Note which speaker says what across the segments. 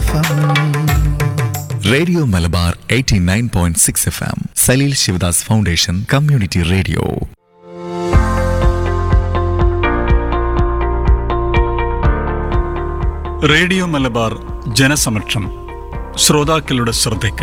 Speaker 1: M
Speaker 2: radio Malabar 89.6 F M Salil Sivadas foundation community radio
Speaker 3: radio Malabar ജനസമക്ഷം ശ്രോതാക്കളുടെ ശ്രദ്ധയ്ക്ക്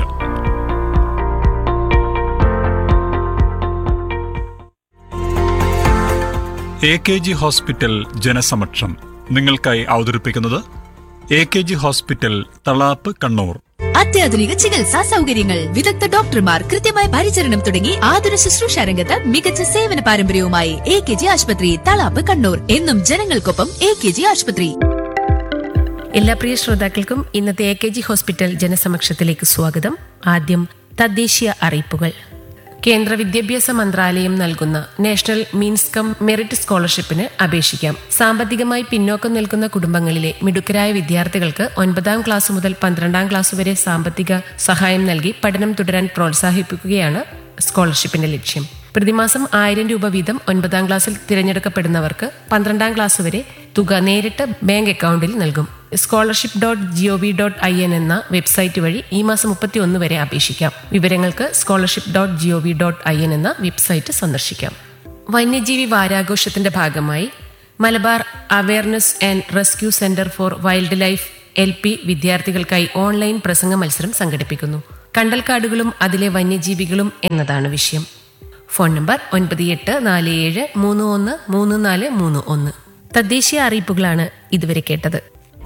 Speaker 3: എ കെ ജി ഹോസ്പിറ്റൽ ജനസമക്ഷം നിങ്ങൾക്കായി അവതരിപ്പിക്കുന്നത് A K G hospital Thalap Kannur
Speaker 4: അത്യാധുനിക ചികിത്സാ സൗകര്യങ്ങൾ വിദഗ്ധ ഡോക്ടർമാർ കൃത്യമായ പരിചരണം തുടങ്ങി ആതുര ശുശ്രൂഷ രംഗത്ത് മികച്ച സേവന പാരമ്പര്യവുമായി എ കെ ജി ആശുപത്രി തളാപ്പ് കണ്ണൂർ എന്നും ജനങ്ങൾക്കൊപ്പം എ കെ ജി ആശുപത്രി
Speaker 5: എല്ലാ പ്രിയ ശ്രോതാക്കൾക്കും ഇന്നത്തെ എ കെ ജി ഹോസ്പിറ്റൽ ജനസമക്ഷത്തിലേക്ക് സ്വാഗതം ആദ്യം തദ്ദേശീയ അറിയിപ്പുകൾ കേന്ദ്ര വിദ്യാഭ്യാസ മന്ത്രാലയം നൽകുന്ന നാഷണൽ മീൻസ് കം മെറിറ്റ് സ്കോളർഷിപ്പിന് അപേക്ഷിക്കാം സാമ്പത്തികമായി പിന്നോക്കം നിൽക്കുന്ന കുടുംബങ്ങളിലെ മിടുക്കരായ വിദ്യാർത്ഥികൾക്ക് ഒൻപതാം ക്ലാസ് മുതൽ പന്ത്രണ്ടാം ക്ലാസ് വരെ സാമ്പത്തിക സഹായം നൽകി പഠനം തുടരാൻ പ്രോത്സാഹിപ്പിക്കുകയാണ് സ്കോളർഷിപ്പിന്റെ ലക്ഷ്യം പ്രതിമാസം ആയിരം രൂപ വീതം ഒൻപതാം ക്ലാസ്സിൽ തിരഞ്ഞെടുക്കപ്പെടുന്നവർക്ക് പന്ത്രണ്ടാം ക്ലാസ് വരെ തുക നേരിട്ട് ബാങ്ക് അക്കൗണ്ടിൽ നൽകും scholarship dot G O V dot I N എന്ന വെബ്സൈറ്റ് വഴി ഈ മാസം മുപ്പത്തി ഒന്ന് വരെ അപേക്ഷിക്കാം വിവരങ്ങൾക്ക് scholarship dot G O V dot I N എന്ന വെബ്സൈറ്റ് സന്ദർശിക്കാം വന്യജീവി വാരാഘോഷത്തിന്റെ ഭാഗമായി Malabar awareness and rescue centre for wildlife L P വിദ്യാർത്ഥികൾക്കായി ഓൺലൈൻ പ്രസംഗ മത്സരം സംഘടിപ്പിക്കുന്നു കണ്ടൽക്കാടുകളും അതിലെ വന്യജീവികളും എന്നതാണ് വിഷയം ഫോൺ നമ്പർ ഒൻപത് എട്ട് നാല് ഏഴ് മൂന്ന് ഒന്ന് മൂന്ന് നാല് മൂന്ന് ഒന്ന് തദ്ദേശീയ അറിയിപ്പുകളാണ് ഇതുവരെ കേട്ടത്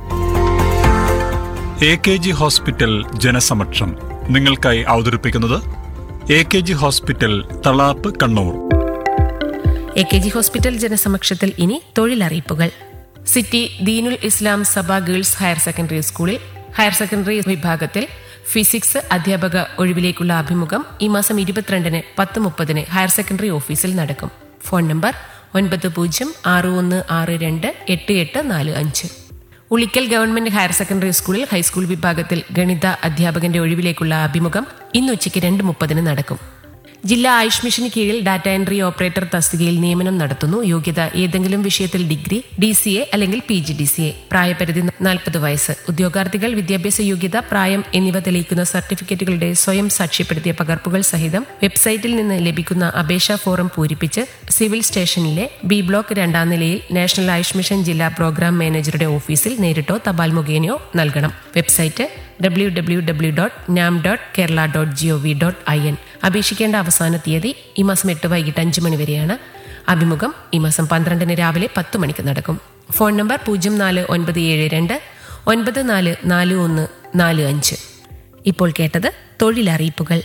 Speaker 3: എ കെ ജി ഹോസ്പിറ്റൽ ജനസമക്ഷം നിങ്ങൾക്കായി അവതരിപ്പിക്കുന്നത് A K G hospital Thalap Kannur
Speaker 5: A K G hospital ജനസമക്ഷത്തിൽ ഇനി തൊഴിലറിയിപ്പുകൾ city Deenul Islam Sabha girls higher secondary സ്കൂളിൽ ഹയർ സെക്കൻഡറി വിഭാഗത്തിൽ ഫിസിക്സ് അധ്യാപക ഒഴിവിലേക്കുള്ള അഭിമുഖം ഈ മാസം ഇരുപത്തിരണ്ടിന് പത്ത് മുപ്പതിന് ഹയർ സെക്കൻഡറി ഓഫീസിൽ നടക്കും ഫോൺ നമ്പർ ഒൻപത് പൂജ്യം ആറ് ഒന്ന് ആറ് രണ്ട് എട്ട് എട്ട് നാല് അഞ്ച് ഉളിക്കൽ ഗവൺമെന്റ് ഹയർ സെക്കൻഡറി സ്കൂളിൽ ഹൈസ്കൂൾ വിഭാഗത്തിൽ ഗണിത അധ്യാപകന്റെ ഒഴിവിലേക്കുള്ള അഭിമുഖം ഇന്ന് ഉച്ചയ്ക്ക് രണ്ട് മുപ്പതിന് നടക്കും ജില്ലാ ആയുഷ് മിഷന് കീഴിൽ ഡാറ്റ എൻട്രി ഓപ്പറേറ്റർ തസ്തികയിൽ നിയമനം നടത്തുന്നു യോഗ്യത ഏതെങ്കിലും വിഷയത്തിൽ ഡിഗ്രി ഡി സി എ അല്ലെങ്കിൽ P G D C A പ്രായപരിധി നാൽപ്പത് വയസ്സ് ഉദ്യോഗാർത്ഥികൾ വിദ്യാഭ്യാസ യോഗ്യത പ്രായം എന്നിവ തെളിയിക്കുന്ന സർട്ടിഫിക്കറ്റുകളുടെ സ്വയം സാക്ഷ്യപ്പെടുത്തിയ പകർപ്പുകൾ സഹിതം വെബ്സൈറ്റിൽ നിന്ന് ലഭിക്കുന്ന അപേക്ഷാ ഫോറം പൂരിപ്പിച്ച് സിവിൽ സ്റ്റേഷനിലെ ബി ബ്ലോക്ക് രണ്ടാം നിലയിൽ നാഷണൽ ആയുഷ് മിഷൻ ജില്ലാ പ്രോഗ്രാം മാനേജറുടെ ഓഫീസിൽ നേരിട്ടോ തപാൽ മുഖേനയോ നൽകണം website W W W dot nam dot Kerala dot G O V dot I N അപേക്ഷിക്കേണ്ട അവസാന തീയതി ഈ മാസം എട്ട് വൈകിട്ട് അഞ്ച് മണി വരെയാണ് അഭിമുഖം ഈ മാസം പന്ത്രണ്ടിന് രാവിലെ പത്ത് മണിക്ക് നടക്കും ഫോൺ നമ്പർ പൂജ്യം നാല് ഒൻപത് ഏഴ് രണ്ട് ഒൻപത് നാല് നാല് ഒന്ന് നാല് അഞ്ച് ഇപ്പോൾ കേട്ടത് തൊഴിലറിയിപ്പുകൾ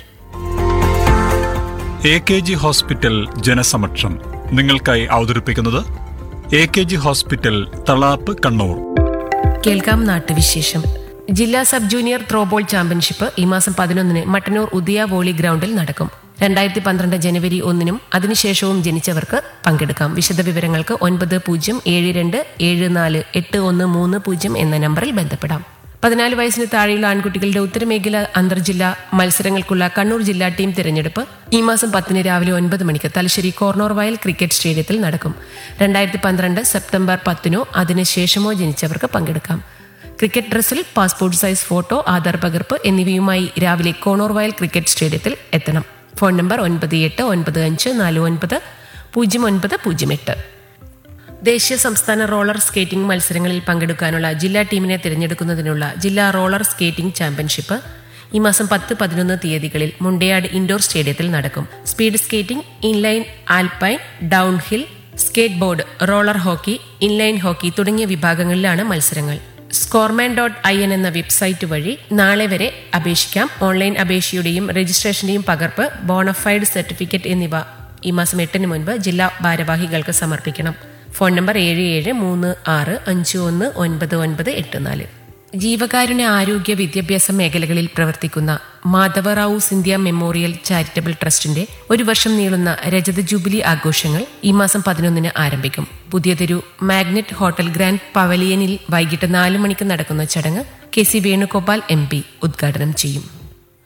Speaker 3: എ കെ ജി ഹോസ്പിറ്റൽ ജനസമക്ഷം നിങ്ങൾക്കായി അവതരിപ്പിക്കുന്നത് A K G hospital Thalap Kannur
Speaker 5: കേൾക്കാം നാട്ടുവിശേഷം ജില്ലാ സബ് ജൂനിയർ ത്രോബോൾ ചാമ്പ്യൻഷിപ്പ് ഈ മാസം പതിനൊന്നിന് മട്ടന്നൂർ ഉദയ വോളി ഗ്രൗണ്ടിൽ നടക്കും രണ്ടായിരത്തി പന്ത്രണ്ട് ജനുവരി ഒന്നിനും അതിനുശേഷവും ജനിച്ചവർക്ക് പങ്കെടുക്കാം വിശദവിവരങ്ങൾക്ക് ഒൻപത് പൂജ്യം ഏഴ് രണ്ട് ഏഴ് നാല് എട്ട് ഒന്ന് മൂന്ന് പൂജ്യം എന്ന നമ്പറിൽ ബന്ധപ്പെടാം പതിനാല് വയസ്സിന് താഴെയുള്ള ആൺകുട്ടികളുടെ ഉത്തരമേഖല അന്തർജില്ലാ മത്സരങ്ങൾക്കുള്ള കണ്ണൂർ ജില്ലാ ടീം തിരഞ്ഞെടുപ്പ് ഈ മാസം പത്തിന് രാവിലെ ഒൻപത് മണിക്ക് തലശ്ശേരി കോർണർ വയൽ ക്രിക്കറ്റ് സ്റ്റേഡിയത്തിൽ നടക്കും രണ്ടായിരത്തി പന്ത്രണ്ട് സെപ്റ്റംബർ പത്തിനോ അതിനുശേഷമോ ജനിച്ചവർക്ക് പങ്കെടുക്കാം ക്രിക്കറ്റ് ഡ്രസ്സിൽ പാസ്പോർട്ട് സൈസ് ഫോട്ടോ ആധാർ പകർപ്പ് എന്നിവയുമായി രാവിലെ കോണോർ വയൽ ക്രിക്കറ്റ് സ്റ്റേഡിയത്തിൽ എത്തണം ഫോൺ നമ്പർ ഒൻപത് എട്ട് ഒൻപത് അഞ്ച് നാല് ഒൻപത് പൂജ്യം ഒൻപത് പൂജ്യം എട്ട് ദേശീയ സംസ്ഥാന റോളർ സ്കേറ്റിംഗ് മത്സരങ്ങളിൽ പങ്കെടുക്കാനുള്ള ജില്ലാ ടീമിനെ തിരഞ്ഞെടുക്കുന്നതിനുള്ള ജില്ലാ റോളർ സ്കേറ്റിംഗ് ചാമ്പ്യൻഷിപ്പ് ഈ മാസം പത്ത് പതിനൊന്ന് തീയതികളിൽ മുണ്ടയാട് ഇൻഡോർ സ്റ്റേഡിയത്തിൽ നടക്കും speed skating inline alpine downhill skateboard roller hockey inline hockey തുടങ്ങിയ വിഭാഗങ്ങളിലാണ് മത്സരങ്ങൾ സ്കോർമാൻ ഡോട്ട് ഐ എൻ എന്ന വെബ്സൈറ്റ് വഴി നാളെ വരെ അപേക്ഷിക്കാം ഓൺലൈൻ അപേക്ഷയുടെയും രജിസ്ട്രേഷന്റെയും പകർപ്പ് ബോണഫൈഡ് സർട്ടിഫിക്കറ്റ് എന്നിവ ഈ മാസം എട്ടിന് മുൻപ് ജില്ലാ ഭാരവാഹികൾക്ക് സമർപ്പിക്കണം ഫോൺ നമ്പർ ഏഴ് ഏഴ് മൂന്ന് ആറ് അഞ്ച് ഒന്ന് ഒൻപത് ഒൻപത് എട്ട് നാല് ജീവകാരുണ്യ ആരോഗ്യ വിദ്യാഭ്യാസ മേഖലകളിൽ പ്രവർത്തിക്കുന്ന മാധവറാവു സിന്ധ്യ മെമ്മോറിയൽ ചാരിറ്റബിൾ ട്രസ്റ്റിന്റെ ഒരു വർഷം നീളുന്ന രജത ജൂബിലി ആഘോഷങ്ങൾ ഈ മാസം പതിനൊന്നിന് ആരംഭിക്കും പുതിയതൊരു മാഗ്നറ്റ് ഹോട്ടൽ ഗ്രാൻഡ് പവലിയനിൽ വൈകിട്ട് നാല് മണിക്ക് നടക്കുന്ന ചടങ്ങ് K C Venugopal M P ഉദ്ഘാടനം ചെയ്യും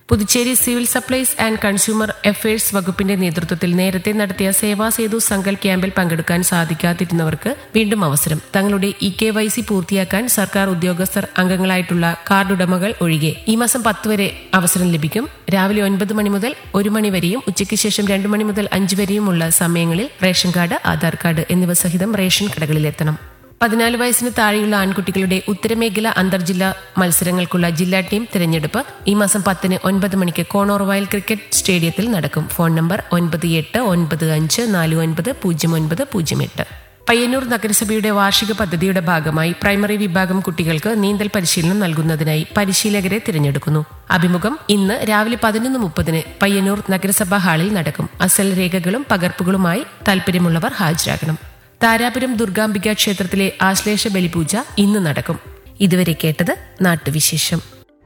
Speaker 5: Puducherry civil supplies and consumer affairs വകുപ്പിന്റെ നേതൃത്വത്തിൽ നേരത്തെ നടത്തിയ സേവാ സേതു സംഘൽ ക്യാമ്പിൽ പങ്കെടുക്കാൻ സാധിക്കാതിരുന്നവർക്ക് വീണ്ടും അവസരം തങ്ങളുടെ ഇ കെ വൈ സി പൂർത്തിയാക്കാൻ സർക്കാർ ഉദ്യോഗസ്ഥർ അംഗങ്ങളായിട്ടുള്ള കാർഡ് ഉടമകൾ ഒഴികെ ഈ മാസം പത്ത് വരെ അവസരം ലഭിക്കും രാവിലെ ഒൻപത് മണി മുതൽ ഒരു മണി വരെയും ഉച്ചയ്ക്ക് ശേഷം രണ്ടു മണി മുതൽ അഞ്ച് വരെയുമുള്ള സമയങ്ങളിൽ റേഷൻ കാർഡ് ആധാർ കാർഡ് എന്നിവ സഹിതം റേഷൻ കടകളിലെത്തണം പതിനാല് വയസ്സിന് താഴെയുള്ള ആൺകുട്ടികളുടെ ഉത്തരമേഖല അന്തർജില്ലാ മത്സരങ്ങൾക്കുള്ള ജില്ലാ ടീം തിരഞ്ഞെടുപ്പ് ഈ മാസം പത്തിന് ഒൻപത് മണിക്ക് കോണോർ വയൽ ക്രിക്കറ്റ് സ്റ്റേഡിയത്തിൽ നടക്കും ഫോൺ നമ്പർ ഒൻപത് എട്ട് ഒൻപത് അഞ്ച് നാല് ഒൻപത് പൂജ്യം ഒൻപത് പൂജ്യം എട്ട് പയ്യന്നൂർ നഗരസഭയുടെ വാർഷിക പദ്ധതിയുടെ ഭാഗമായി പ്രൈമറി വിഭാഗം കുട്ടികൾക്ക് നീന്തൽ പരിശീലനം നൽകുന്നതിനായി പരിശീലകരെ തിരഞ്ഞെടുക്കുന്നു അഭിമുഖം ഇന്ന് രാവിലെ പതിനൊന്ന് മുപ്പതിന് പയ്യന്നൂർ നഗരസഭാ ഹാളിൽ നടക്കും അസൽ രേഖകളും പകർപ്പുകളുമായി താൽപ്പര്യമുള്ളവർ ഹാജരാകണം താരാപുരം ദുർഗാംബിക ക്ഷേത്രത്തിലെ ആശ്ലേഷ ബലിപൂജ ഇന്ന് നടക്കും ഇതുവരെ കേട്ടത് നാട്ടുവിശേഷം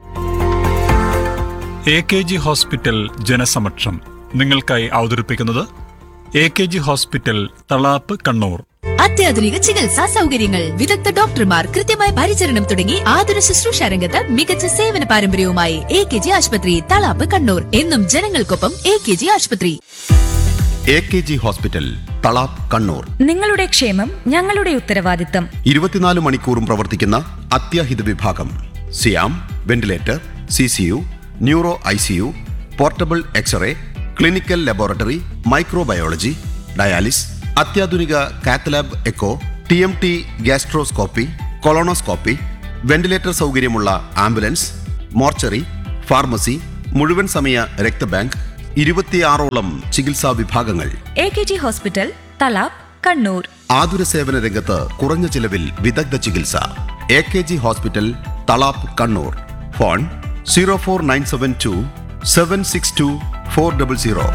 Speaker 3: എ കെ ജി ഹോസ്പിറ്റൽ ജനസമക്ഷം നിങ്ങൾക്കായി അവതരിപ്പിക്കുന്നത് A K G hospital Thalap Kannur
Speaker 4: അത്യാധുനിക ചികിത്സാ സൗകര്യങ്ങൾ വിദഗ്ധ ഡോക്ടർമാർ കൃത്യമായ പരിചരണം തുടങ്ങി ആതുര ശുശ്രൂഷ രംഗത്ത് മികച്ച സേവന പാരമ്പര്യവുമായി എ കെ ജി ആശുപത്രി തളാപ്പ് കണ്ണൂർ എന്നും ജനങ്ങൾക്കൊപ്പം എ കെ ജി ആശുപത്രി
Speaker 1: A K G hospital Thalap Kannur
Speaker 6: നിങ്ങളുടെ ക്ഷേമം ഞങ്ങളുടെ ഉത്തരവാദിത്തം
Speaker 1: ഇരുപത്തിനാല് മണിക്കൂറും പ്രവർത്തിക്കുന്ന അത്യാഹിത വിഭാഗം സിയാം ventilator C C U neuro I C U portable x ray clinical laboratory microbiology dialysis അത്യാധുനിക cath lab echo T M T gastroscopy colonoscopy ventilator സൗകര്യമുള്ള ആംബുലൻസ് മോർച്ചറി ഫാർമസി മുഴുവൻ സമയ രക്തബാങ്ക് ഇരുപത്തിയാറോളം ചികിത്സാ വിഭാഗങ്ങൾ
Speaker 6: A K G hospital Thalap Kannur
Speaker 1: ആതുര സേവന രംഗത്ത് കുറഞ്ഞ ചിലവിൽ വിദഗ്ധ ചികിത്സ A K G hospital Thalap Kannur phone zero four nine seven two seven six two four double zero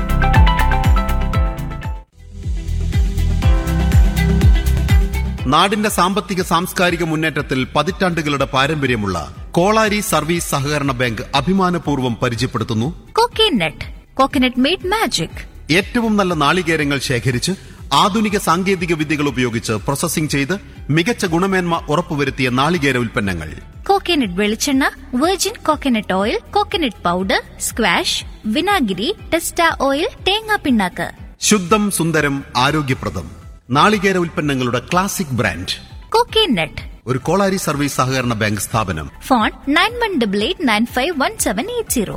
Speaker 1: നാടിന്റെ സാമ്പത്തിക സാംസ്കാരിക മുന്നേറ്റത്തിൽ പതിറ്റാണ്ടുകളുടെ പാരമ്പര്യമുള്ള കോളാരി സർവീസ് സഹകരണ ബാങ്ക് അഭിമാനപൂർവ്വം പരിചയപ്പെടുത്തുന്നു
Speaker 6: കോക്കനട്ട് കോക്കനട്ട് മെയ്ഡ് മാജിക്
Speaker 1: ഏറ്റവും നല്ല നാളികേരങ്ങൾ ശേഖരിച്ച് ആധുനിക സാങ്കേതിക വിദ്യകൾ ഉപയോഗിച്ച് പ്രോസസ്സിംഗ് ചെയ്ത് മികച്ച ഗുണമേന്മ ഉറപ്പുവരുത്തിയ നാളികേര ഉൽപ്പന്നങ്ങൾ
Speaker 7: കോക്കനട്ട് വെളിച്ചെണ്ണ virgin coconut oil coconut powder squash വിനാഗിരി ടെസ്റ്റ ഓയിൽ തേങ്ങാ പിണ്ണാക്ക്
Speaker 1: ശുദ്ധം സുന്ദരം ആരോഗ്യപ്രദം നാളികേര ഉൽപ്പന്നങ്ങളുടെ ക്ലാസിക് ബ്രാൻഡ്
Speaker 7: കോക്കനട്ട്
Speaker 1: ഒരു കോളാരി സർവീസ് സഹകരണ ബാങ്ക് സ്ഥാപനം
Speaker 7: phone nine one double eight nine five one seven eight zero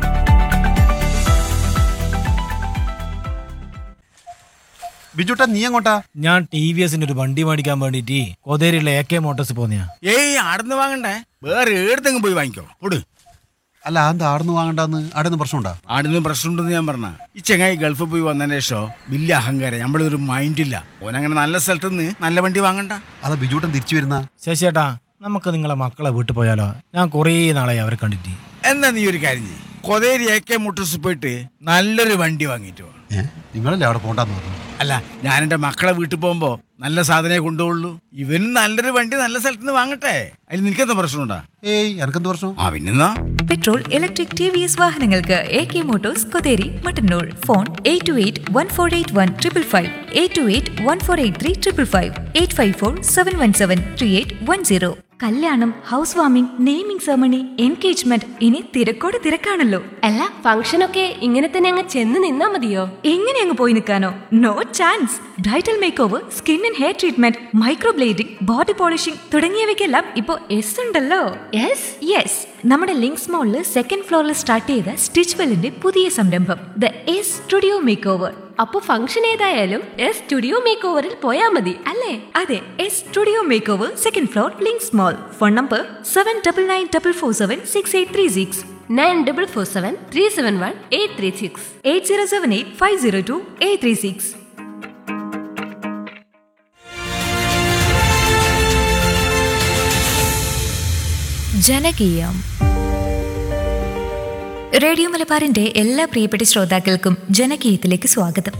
Speaker 1: ബിജുട്ടാ നീ എങ്ങോട്ടാ
Speaker 8: ഞാൻ ടി വി എസിന്റെ ഒരു വണ്ടി മേടിക്കാൻ വേണ്ടിട്ട് കൊതേരിയുള്ള എ കെ മോട്ടോഴ്സ് പോന്നെയാ
Speaker 9: ഏയ് ആടുന്ന് വാങ്ങണ്ടേ വേറെ ഏടത്തെങ്കിലും പോയി വാങ്ങിക്കോ പൊട്
Speaker 1: അല്ല എന്താ ആടുന്ന് വാങ്ങണ്ടെന്ന് ആടുന്ന് പ്രശ്നമുണ്ടാ
Speaker 9: ആടുന്ന് പ്രശ്നമുണ്ടെന്ന് ഞാൻ പറഞ്ഞ ഈ ചെങ്ങായി ഗൾഫിൽ പോയി വന്നതിന് ശേഷം വലിയ അഹങ്കാരം നമ്മളൊരു മൈൻഡില്ല ഓനങ്ങനെ നല്ല സ്ഥലത്ത് നിന്ന് നല്ല വണ്ടി വാങ്ങണ്ട
Speaker 1: അതാ ബിജുട്ടൻ തിരിച്ചു വരുന്ന
Speaker 8: ശശിയേട്ടാ നമുക്ക് നിങ്ങളെ മക്കളെ വീട്ടിൽ പോയാലോ ഞാൻ കുറേ നാളായി അവരെ കണ്ടിട്ട്
Speaker 9: എന്നാ നീ ഒരു കാര്യം ചെയ്യ് കൊതേരി എ കെ മുട്ടൂസ് പോയിട്ട് നല്ലൊരു വണ്ടി വാങ്ങിയിട്ട് വാ
Speaker 1: നിങ്ങളല്ലേ അവിടെ പോണ്ടെന്ന് പറഞ്ഞു
Speaker 9: അല്ല ഞാൻ എൻ്റെ മക്കളെ വീട്ടിൽ പോകുമ്പോ നല്ല സാധനമേ കൊണ്ടുപോകുള്ളൂ ഇവനും നല്ലൊരു വണ്ടി നല്ല സ്ഥലത്ത് നിന്ന് വാങ്ങട്ടെ അതിന് നിനക്കെന്താ പ്രശ്നമുണ്ടാ
Speaker 1: ഏയ് എനക്കെന്ത് പ്രശ്നം
Speaker 9: ആ പിന്നെന്നാ
Speaker 6: petrol electric T V S വാഹനങ്ങൾക്ക് A K motors Kotheri Mattannur phone eight two eight one four eight one triple five eight two eight one four eight three triple five eight five four seven one seven three eight one zero കല്യാണം house warming naming ceremony engagement ഇനി തിരക്കോട് തിരക്കാണല്ലോ
Speaker 5: അല്ല ഫംഗ്ഷനൊക്കെ ഇങ്ങനെ തന്നെ അങ്ങ് ചെന്ന് നിന്നാ മതിയോ
Speaker 6: എങ്ങനെ അങ്ങ് പോയി നിൽക്കാനോ no chance bridal makeover skin and hair treatment microblading body polishing തുടങ്ങിയവയ്ക്കെല്ലാം ഇപ്പോ എസ് ഉണ്ടല്ലോ
Speaker 5: യെസ്
Speaker 6: യെസ് നമ്മുടെ ലിങ്ക്സ് മോളിൽ സെക്കൻഡ് ഫ്ലോറിൽ സ്റ്റാർട്ട് ചെയ്ത സ്റ്റിച്ച് വെല്ലിന്റെ പുതിയ സംരംഭം the S studio makeover
Speaker 5: അപ്പൊ ഫംഗ്ഷൻ ഏതായാലും എസ് സ്റ്റുഡിയോ മേക്ക് ഓവറിൽ പോയാ മതി
Speaker 6: അല്ലേ അതെ S studio makeover second floor Links mall phone number seven double nine double four seven six eight three six
Speaker 5: nine double four seven three seven one eight three six
Speaker 6: eight zero seven eight five zero two eight three six ജനകീയം radio മലബാറിന്റെ എല്ലാ പ്രിയപ്പെട്ട ശ്രോതാക്കൾക്കും ജനകീയത്തിലേക്ക് സ്വാഗതം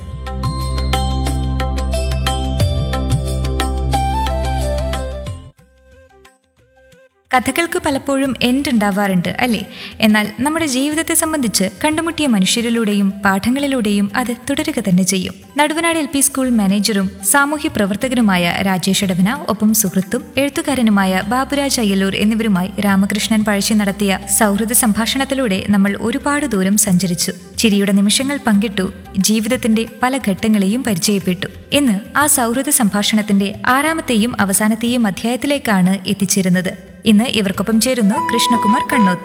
Speaker 6: കഥകൾക്ക് പലപ്പോഴും end ഉണ്ടാവാറുണ്ട് അല്ലേ എന്നാൽ നമ്മുടെ ജീവിതത്തെ സംബന്ധിച്ച് കണ്ടുമുട്ടിയ മനുഷ്യരിലൂടെയും പാഠങ്ങളിലൂടെയും അത് തുടരുക തന്നെ ചെയ്യും നടുവനാട് എൽ പി സ്കൂൾ മാനേജറും സാമൂഹ്യ പ്രവർത്തകനുമായ രാജേഷ് ഇടവന ഒപ്പം സുഹൃത്തും എഴുത്തുകാരനുമായ ബാബുരാജ് അയ്യലൂർ എന്നിവരുമായി രാമകൃഷ്ണൻ പഴശ്ശി നടത്തിയ സൗഹൃദ സംഭാഷണത്തിലൂടെ നമ്മൾ ഒരുപാട് ദൂരം സഞ്ചരിച്ചു ചിരിയുടെ നിമിഷങ്ങൾ പങ്കിട്ടു ജീവിതത്തിന്റെ പല ഘട്ടങ്ങളെയും പരിചയപ്പെട്ടു ഇന്ന് ആ സൗഹൃദ സംഭാഷണത്തിന്റെ ആറാമത്തെയും അവസാനത്തെയും അധ്യായത്തിലേക്കാണ് എത്തിച്ചേരുന്നത് ഇന്ന് ഇവർക്കൊപ്പം ചേരുന്നു കൃഷ്ണകുമാർ കണ്ണോത്ത്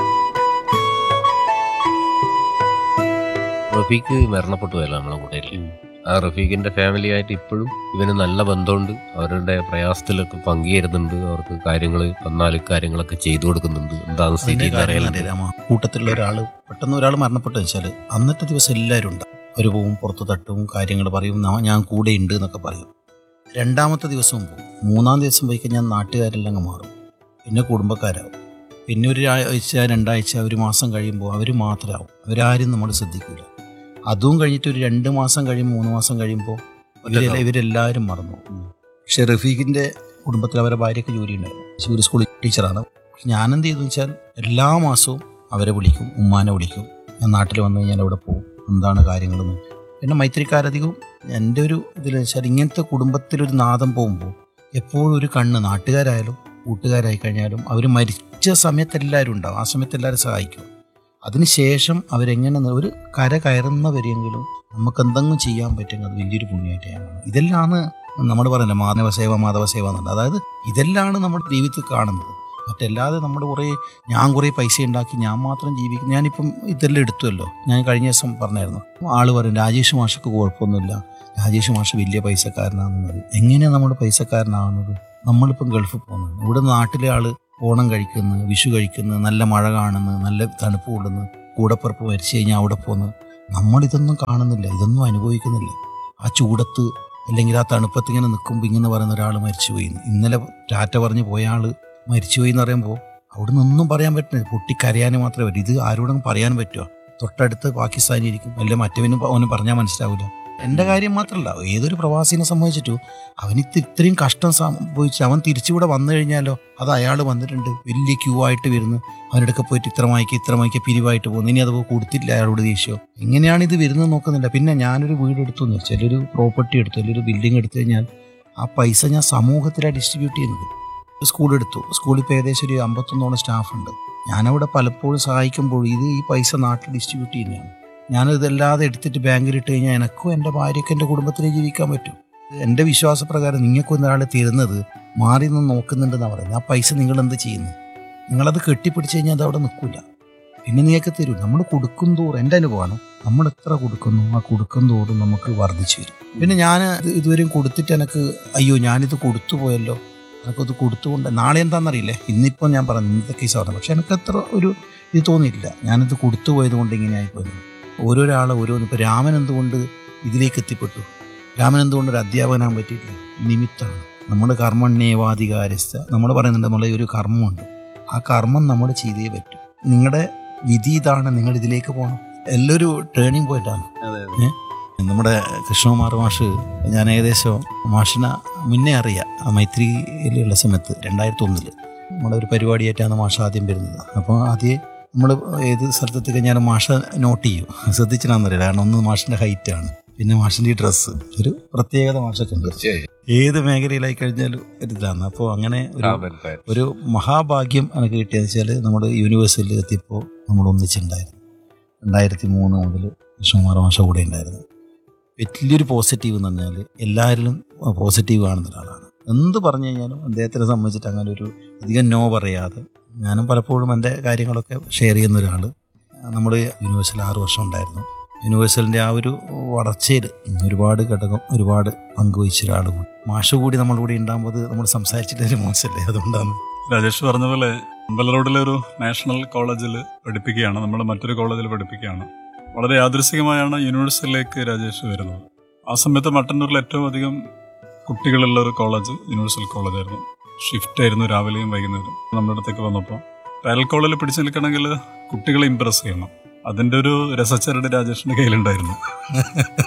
Speaker 10: റഫീഖ് മരണപ്പെട്ടു പോയല്ലോ നമ്മളെ കൂട്ടയിൽ ആ റഫീഖിന്റെ ഫാമിലി ആയിട്ട് ഇപ്പോഴും ഇവന് നല്ല ബന്ധമുണ്ട് അവരുടെ പ്രയാസത്തിലൊക്കെ പങ്കുചേരുന്നുണ്ട് അവർക്ക് കാര്യങ്ങൾ വന്നാൽ കാര്യങ്ങളൊക്കെ ചെയ്തു കൊടുക്കുന്നുണ്ട് എന്താണ് സ്ഥിതി
Speaker 11: അതിന്റെ
Speaker 10: എന്ന്
Speaker 11: കാര്യം
Speaker 10: അറിയാൻ
Speaker 11: അറിയാമോ? കൂട്ടത്തിലുള്ള ഒരാള് പെട്ടെന്ന് ഒരാൾ മരണപ്പെട്ടു വെച്ചാൽ അന്നത്തെ ദിവസം എല്ലാവരും ഉണ്ട് ഒരു പോവും പുറത്ത് തട്ടും കാര്യങ്ങൾ പറയും "നാ- ഞാൻ കൂടെ ഉണ്ട് എന്നൊക്കെ പറയും രണ്ടാമത്തെ ദിവസവും പോകും മൂന്നാം ദിവസം പോയി കഴിഞ്ഞാൽ നാട്ടുകാരെല്ലാം അങ്ങ് മാറും പിന്നെ കുടുംബക്കാരാവും പിന്നെ ഒരു ആഴ്ച രണ്ടാഴ്ച ഒരു മാസം കഴിയുമ്പോൾ അവർ മാത്രമാവും അവരാരും നമ്മൾ ശ്രദ്ധിക്കില്ല അതും കഴിഞ്ഞിട്ട് ഒരു രണ്ട് മാസം കഴിയുമ്പോൾ മൂന്ന് മാസം കഴിയുമ്പോൾ ഇവരെല്ലാം ഇവരെല്ലാവരും മറന്നു പോകും. പക്ഷെ റഫീഖിൻ്റെ കുടുംബത്തിൽ അവരെ ഭാര്യയ്ക്ക് ജോലി ഉണ്ടായിരുന്നു തൃശ്ശൂർ സ്കൂളിൽ ടീച്ചറാണ് ഞാനെന്ത് ചെയ്തു വെച്ചാൽ എല്ലാ മാസവും അവരെ വിളിക്കും ഉമ്മാനെ വിളിക്കും ഞാൻ നാട്ടിൽ വന്നു കഴിഞ്ഞാൽ അവിടെ പോകും എന്താണ് കാര്യങ്ങളെന്ന് പിന്നെ മൈത്രിക്കാരധികവും എൻ്റെ ഒരു ഇതിൽ വെച്ചാൽ ഇങ്ങനത്തെ കുടുംബത്തിലൊരു നാദം പോകുമ്പോൾ എപ്പോഴും ഒരു കണ്ണ് നാട്ടുകാരായാലും കൂട്ടുകാരായി കഴിഞ്ഞാലും അവർ മരിച്ച സമയത്ത് എല്ലാവരും ഉണ്ടാവും ആ സമയത്ത് എല്ലാവരും സഹായിക്കും അതിനുശേഷം അവരെങ്ങനെ ന- ഒരു കര കയറുന്നവരെങ്കിലും നമുക്ക് എന്തെങ്കിലും ചെയ്യാൻ പറ്റുമെങ്കിൽ അത് വലിയൊരു പുണ്യമായിട്ട് ഞാൻ കാണുന്നു ഇതെല്ലാമാണ് നമ്മൾ പറയുന്നത് മാനവ സേവ മാധവ സേവ എന്നുള്ളത് അതായത് ഇതെല്ലാണ് നമ്മുടെ ജീവിതത്തിൽ കാണുന്നത് മറ്റല്ലാതെ നമ്മുടെ കുറേ ഞാൻ കുറേ പൈസ ഉണ്ടാക്കി ഞാൻ മാത്രം ജീവിക്കും ഞാനിപ്പം ഇതെല്ലാം എടുത്തുവല്ലോ ഞാൻ കഴിഞ്ഞ ദിവസം പറഞ്ഞായിരുന്നു ആള് പറയും രാജേഷ് മാഷക്ക് കുഴപ്പമൊന്നുമില്ല രാജേഷ് മാഷ് വലിയ പൈസക്കാരനാണെന്ന് പറയും എങ്ങനെയാണ് നമ്മൾ പൈസക്കാരനാകുന്നത് നമ്മളിപ്പം ഗൾഫിൽ പോകുന്നത് ഇവിടെ നാട്ടിലെ ആള് ഓണം കഴിക്കുന്നു വിഷു കഴിക്കുന്നു നല്ല മഴ കാണുന്നു നല്ല തണുപ്പ് കൊള്ളുന്നു കൂടപ്പുറപ്പ് മരിച്ചു കഴിഞ്ഞാൽ അവിടെ പോകുന്നു നമ്മളിതൊന്നും കാണുന്നില്ല ഇതൊന്നും അനുഭവിക്കുന്നില്ല ആ ചൂടത്ത് അല്ലെങ്കിൽ ആ തണുപ്പത്ത് ഇങ്ങനെ നിൽക്കുമ്പോൾ ഇങ്ങനെ പറയുന്ന ഒരാൾ മരിച്ചുപോയി ഇന്നലെ ടാറ്റ പറഞ്ഞ് പോയ ആൾ മരിച്ചുപോയി എന്ന് പറയുമ്പോൾ അവിടെ നിന്നൊന്നും പറയാൻ പറ്റില്ല പൊട്ടിക്കരയാൻ മാത്രമേ പറ്റൂ ഇത് ആരോടും പറയാൻ പറ്റുമോ തൊട്ടടുത്ത് പാകിസ്ഥാനി ഇരിക്കും അല്ലെ മറ്റവനും അവന് പറഞ്ഞാൽ മനസ്സിലാവില്ല എൻ്റെ കാര്യം മാത്രമല്ല ഏതൊരു പ്രവാസിനെ സംബന്ധിച്ചിട്ടു അവനിത്ത് ഇത്രയും കഷ്ടം സംഭവിച്ച് അവൻ തിരിച്ചുകൂടെ വന്നു കഴിഞ്ഞാലോ അത് അയാൾ വന്നിട്ടുണ്ട് വലിയ ക്യൂ ആയിട്ട് വരുന്നു അവനടുക്കെ പോയിട്ട് ഇത്ര മണിക്ക് ഇത്ര മണിക്ക് പിരിവായിട്ട് പോകുന്നു ഇനി അത് കൊടുത്തില്ല അയാളോട് ദേഷ്യം എങ്ങനെയാണ് ഇത് വരുന്നത് നോക്കുന്നില്ല പിന്നെ ഞാനൊരു വീട് എടുത്തു എന്ന് വെച്ചാൽ ഒരു പ്രോപ്പർട്ടി എടുത്തു അല്ലെങ്കിൽ ഒരു ബിൽഡിംഗ് എടുത്തു കഴിഞ്ഞാൽ ആ പൈസ ഞാൻ സമൂഹത്തിലാണ് ഡിസ്ട്രിബ്യൂട്ട് ചെയ്യുന്നത് സ്കൂൾ എടുത്തു സ്കൂളിൽ ഇപ്പോൾ ഏകദേശം ഒരു അമ്പത്തൊന്നോളം സ്റ്റാഫ് ഉണ്ട് ഞാനവിടെ പലപ്പോഴും സഹായിക്കുമ്പോൾ ഇത് ഈ പൈസ നാട്ടിൽ ഡിസ്ട്രിബ്യൂട്ട് ചെയ്യുന്നതാണ് ഞാനിതല്ലാതെ എടുത്തിട്ട് ബാങ്കിൽ ഇട്ട് കഴിഞ്ഞാൽ എനക്കും എൻ്റെ ഭാര്യയ്ക്കും എൻ്റെ കുടുംബത്തിനെ ജീവിക്കാൻ പറ്റും എൻ്റെ വിശ്വാസപ്രകാരം നിങ്ങൾക്കൊന്നും ഒരാൾ തരുന്നത് മാറി നിന്ന് നോക്കുന്നുണ്ടെന്നാണ് പറയുന്നത് ആ പൈസ നിങ്ങൾ എന്ത് ചെയ്യുന്നു നിങ്ങളത് കെട്ടിപ്പിടിച്ച് കഴിഞ്ഞാൽ അത് അവിടെ നിൽക്കില്ല പിന്നെ നിങ്ങൾക്ക് തരൂ നമ്മൾ കൊടുക്കും തോറും എൻ്റെ അനുഭവമാണ് നമ്മൾ എത്ര കൊടുക്കുന്നു ആ കൊടുക്കും തോറും നമുക്ക് വർദ്ധിച്ചു വരും പിന്നെ ഞാൻ ഇത് ഇതുവരെയും കൊടുത്തിട്ട് എനിക്ക് അയ്യോ ഞാനിത് കൊടുത്തു പോയല്ലോ എനിക്കത് കൊടുത്തുകൊണ്ട് നാളെ എന്താണെന്നറിയില്ലേ ഇന്നിപ്പോൾ ഞാൻ പറഞ്ഞു ഇന്നത്തെ കേസ് പറഞ്ഞു പക്ഷെ എനിക്ക് അത്ര ഒരു ഇത് തോന്നിയില്ല ഞാനിത് കൊടുത്തു പോയത് കൊണ്ട് ഇങ്ങനെ ആയിപ്പോയി ഓരോരാളെ ഓരോന്ന് ഇപ്പോൾ രാമൻ എന്തുകൊണ്ട് ഇതിലേക്ക് എത്തിപ്പെട്ടു രാമൻ എന്തുകൊണ്ട് ഒരു അധ്യാപകനാകാൻ പറ്റിയിട്ടില്ല നിമിത്തമാണ് നമ്മൾ കർമ്മണ്യേവാധികാരസ്ഥ നമ്മൾ പറയുന്നുണ്ട് നമ്മളെ ഒരു കർമ്മമുണ്ട് ആ കർമ്മം നമ്മൾ ചെയ്തേ പറ്റൂ നിങ്ങളുടെ വിധി ഇതാണ് നിങ്ങൾ ഇതിലേക്ക് പോകണം എല്ലൊരു ടേണിംഗ് പോയിട്ടാണ് ഏ? നമ്മുടെ കൃഷ്ണകുമാർ മാഷ് ഞാൻ ഏകദേശം മാഷിനെ മുന്നേ അറിയാം ആ മൈത്രിയിലുള്ള സമയത്ത് രണ്ടായിരത്തി ഒന്നില് നമ്മുടെ ഒരു പരിപാടിയായിട്ടാണ് മാഷ ആദ്യം വരുന്നത് അപ്പോൾ ആദ്യം നമ്മൾ ഏത് സ്ഥലത്തെത്തി കഴിഞ്ഞാലും മാഷ നോട്ട് ചെയ്യും ശ്രദ്ധിച്ചിട്ടാണെന്നറിയില്ല കാരണം ഒന്ന് മാഷിൻ്റെ ഹൈറ്റാണ് പിന്നെ മാഷിൻ്റെ ഈ ഡ്രസ്സ് ഒരു പ്രത്യേകത മാഷൊക്കെ ഉണ്ട് ഏത് മേഖലയിലായി കഴിഞ്ഞാലും ഒരു ഇതാണ് അപ്പോൾ അങ്ങനെ ഒരു ഒരു മഹാഭാഗ്യം എനിക്ക് കിട്ടിയെന്ന് വെച്ചാൽ നമ്മുടെ യൂണിവേഴ്സിറ്റിയിൽ എത്തിയപ്പോൾ നമ്മൾ ഒന്നിച്ചുണ്ടായിരുന്നു രണ്ടായിരത്തി മൂന്ന് മുതൽ കൃഷ്ണകുമാർ മാഷ കൂടെ ഉണ്ടായിരുന്നു വലിയൊരു പോസിറ്റീവ് എന്ന് പറഞ്ഞാൽ എല്ലാവരിലും പോസിറ്റീവ് കാണുന്ന ഒരാളാണ് എന്ത് പറഞ്ഞു കഴിഞ്ഞാലും അദ്ദേഹത്തിനെ സംബന്ധിച്ചിട്ട് അങ്ങനെ ഒരു അധികം നോ പറയാതെ ഞാനും പലപ്പോഴും എൻ്റെ കാര്യങ്ങളൊക്കെ ഷെയർ ചെയ്യുന്ന ഒരാൾ നമ്മൾ യൂണിവേഴ്സിൽ ആറ് വർഷം ഉണ്ടായിരുന്നു യൂണിവേഴ്സലിൻ്റെ ആ ഒരു വളർച്ചയിൽ ഒരുപാട് ഘടകം ഒരുപാട് പങ്കുവഹിച്ച ഒരാൾ കൂടി മാഷ് കൂടി നമ്മുടെ കൂടി ഉണ്ടാകുമ്പോൾ നമ്മൾ സംസാരിച്ചിട്ട് ഒരു മോശമല്ലേ അതുകൊണ്ടാണ്
Speaker 3: രാജേഷ് പറഞ്ഞ പോലെ അമ്പല റോഡിലെ ഒരു നാഷണൽ കോളേജിൽ പഠിപ്പിക്കുകയാണ് നമ്മൾ മറ്റൊരു കോളേജിൽ പഠിപ്പിക്കുകയാണ് വളരെ യാദൃശികമായാണ് യൂണിവേഴ്സിറ്റിയിലേക്ക് രാജേഷ് വരുന്നത് ആ സമയത്ത് മട്ടന്നൂരിൽ ഏറ്റവും അധികം കുട്ടികളുള്ള ഒരു കോളേജ് യൂണിവേഴ്സൽ കോളേജായിരുന്നു ഷിഫ്റ്റ് ആയിരുന്നു രാവിലെയും വൈകുന്നേരം നമ്മുടെ അടുത്തേക്ക് വന്നപ്പോൾ പാരൽ കോളേജിൽ പിടിച്ചു നിൽക്കണമെങ്കിൽ കുട്ടികളെ ഇമ്പ്രസ് ചെയ്യണം അതിൻ്റെ ഒരു രസച്ചരട് രാജേഷിൻ്റെ കയ്യിലുണ്ടായിരുന്നു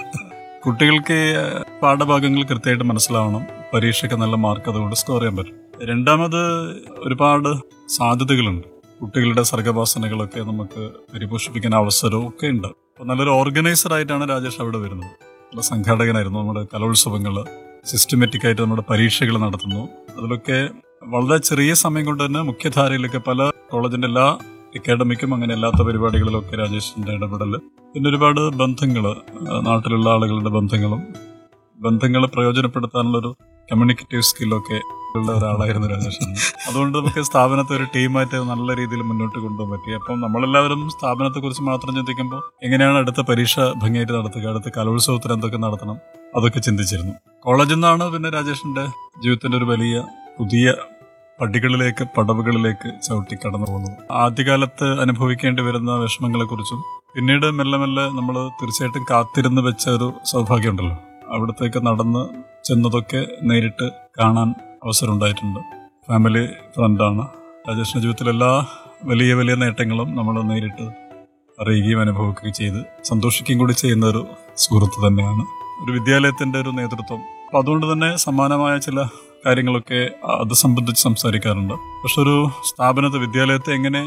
Speaker 3: കുട്ടികൾക്ക് പാഠഭാഗങ്ങൾ കൃത്യമായിട്ട് മനസ്സിലാവണം പരീക്ഷയ്ക്ക് നല്ല മാർക്ക് അതുകൊണ്ട് സ്കോർ ചെയ്യാൻ പറ്റും രണ്ടാമത് ഒരുപാട് സാധ്യതകളുണ്ട് കുട്ടികളുടെ സർഗവാസനകളൊക്കെ നമുക്ക് പരിപോഷിപ്പിക്കാൻ അവസരവും ഒക്കെ ഉണ്ട് അപ്പോൾ നല്ലൊരു ഓർഗനൈസർ ആയിട്ടാണ് രാജേഷ് അവിടെ വരുന്നത് നല്ല സംഘാടകനായിരുന്നു നമ്മുടെ കലോത്സവങ്ങൾ സിസ്റ്റമാറ്റിക് ആയിട്ട് നമ്മുടെ പരീക്ഷകൾ നടത്തുന്നു അതിലൊക്കെ വളരെ ചെറിയ സമയം കൊണ്ട് തന്നെ മുഖ്യധാരയിലൊക്കെ പല കോളേജിന്റെ എല്ലാ അക്കാഡമിക്കും അങ്ങനെ അല്ലാത്ത പരിപാടികളിലൊക്കെ രാജേഷിന്റെ ഇടപെടൽ പിന്നെ ഒരുപാട് ബന്ധങ്ങൾ നാട്ടിലുള്ള ആളുകളുടെ ബന്ധങ്ങളും ബന്ധങ്ങൾ പ്രയോജനപ്പെടുത്താനുള്ളൊരു കമ്മ്യൂണിക്കേറ്റീവ് സ്കില്ലൊക്കെ ഉള്ള ഒരാളായിരുന്നു രാജേഷൻ അതുകൊണ്ട് നമുക്ക് സ്ഥാപനത്തെ ഒരു ടീമായിട്ട് നല്ല രീതിയിൽ മുന്നോട്ട് കൊണ്ടുപോകാൻ പറ്റി അപ്പം നമ്മളെല്ലാവരും സ്ഥാപനത്തെ കുറിച്ച് മാത്രം ചിന്തിക്കുമ്പോൾ എങ്ങനെയാണ് അടുത്ത പരീക്ഷ ഭംഗിയായിട്ട് നടത്തുക അടുത്ത കലോത്സവത്തിൽ എന്തൊക്കെ നടത്തണം അതൊക്കെ ചിന്തിച്ചിരുന്നു കോളേജിൽ നിന്നാണ് പിന്നെ രാജേഷിന്റെ ജീവിതത്തിന്റെ ഒരു വലിയ പുതിയ പടികളിലേക്ക് പടവുകളിലേക്ക് ചവിട്ടി കടന്നു പോകുന്നത് ആദ്യകാലത്ത് അനുഭവിക്കേണ്ടി വരുന്ന വിഷമങ്ങളെക്കുറിച്ചും പിന്നീട് മെല്ലെ മെല്ലെ നമ്മൾ തീർച്ചയായിട്ടും കാത്തിരുന്ന് വെച്ച ഒരു സൗഭാഗ്യമുണ്ടല്ലോ അവിടത്തേക്ക് നടന്ന് ചെന്നതൊക്കെ നേരിട്ട് കാണാൻ അവസരം ഉണ്ടായിട്ടുണ്ട് ഫാമിലി ഫ്രണ്ടാണ് രാജേഷിന്റെ ജീവിതത്തിലെ എല്ലാ വലിയ വലിയ നേട്ടങ്ങളും നമ്മൾ നേരിട്ട് അറിയുകയും അനുഭവിക്കുകയും ചെയ്ത് സന്തോഷിക്കുകയും കൂടി ചെയ്യുന്ന ഒരു സുഹൃത്ത് തന്നെയാണ് ഒരു വിദ്യാലയത്തിന്റെ ഒരു നേതൃത്വം അപ്പൊ അതുകൊണ്ട് തന്നെ സമാനമായ ചില കാര്യങ്ങളൊക്കെ അത് സംബന്ധിച്ച് സംസാരിക്കാറുണ്ട് പക്ഷെ ഒരു സ്ഥാപനത്തെ വിദ്യാലയത്തെ എങ്ങനെ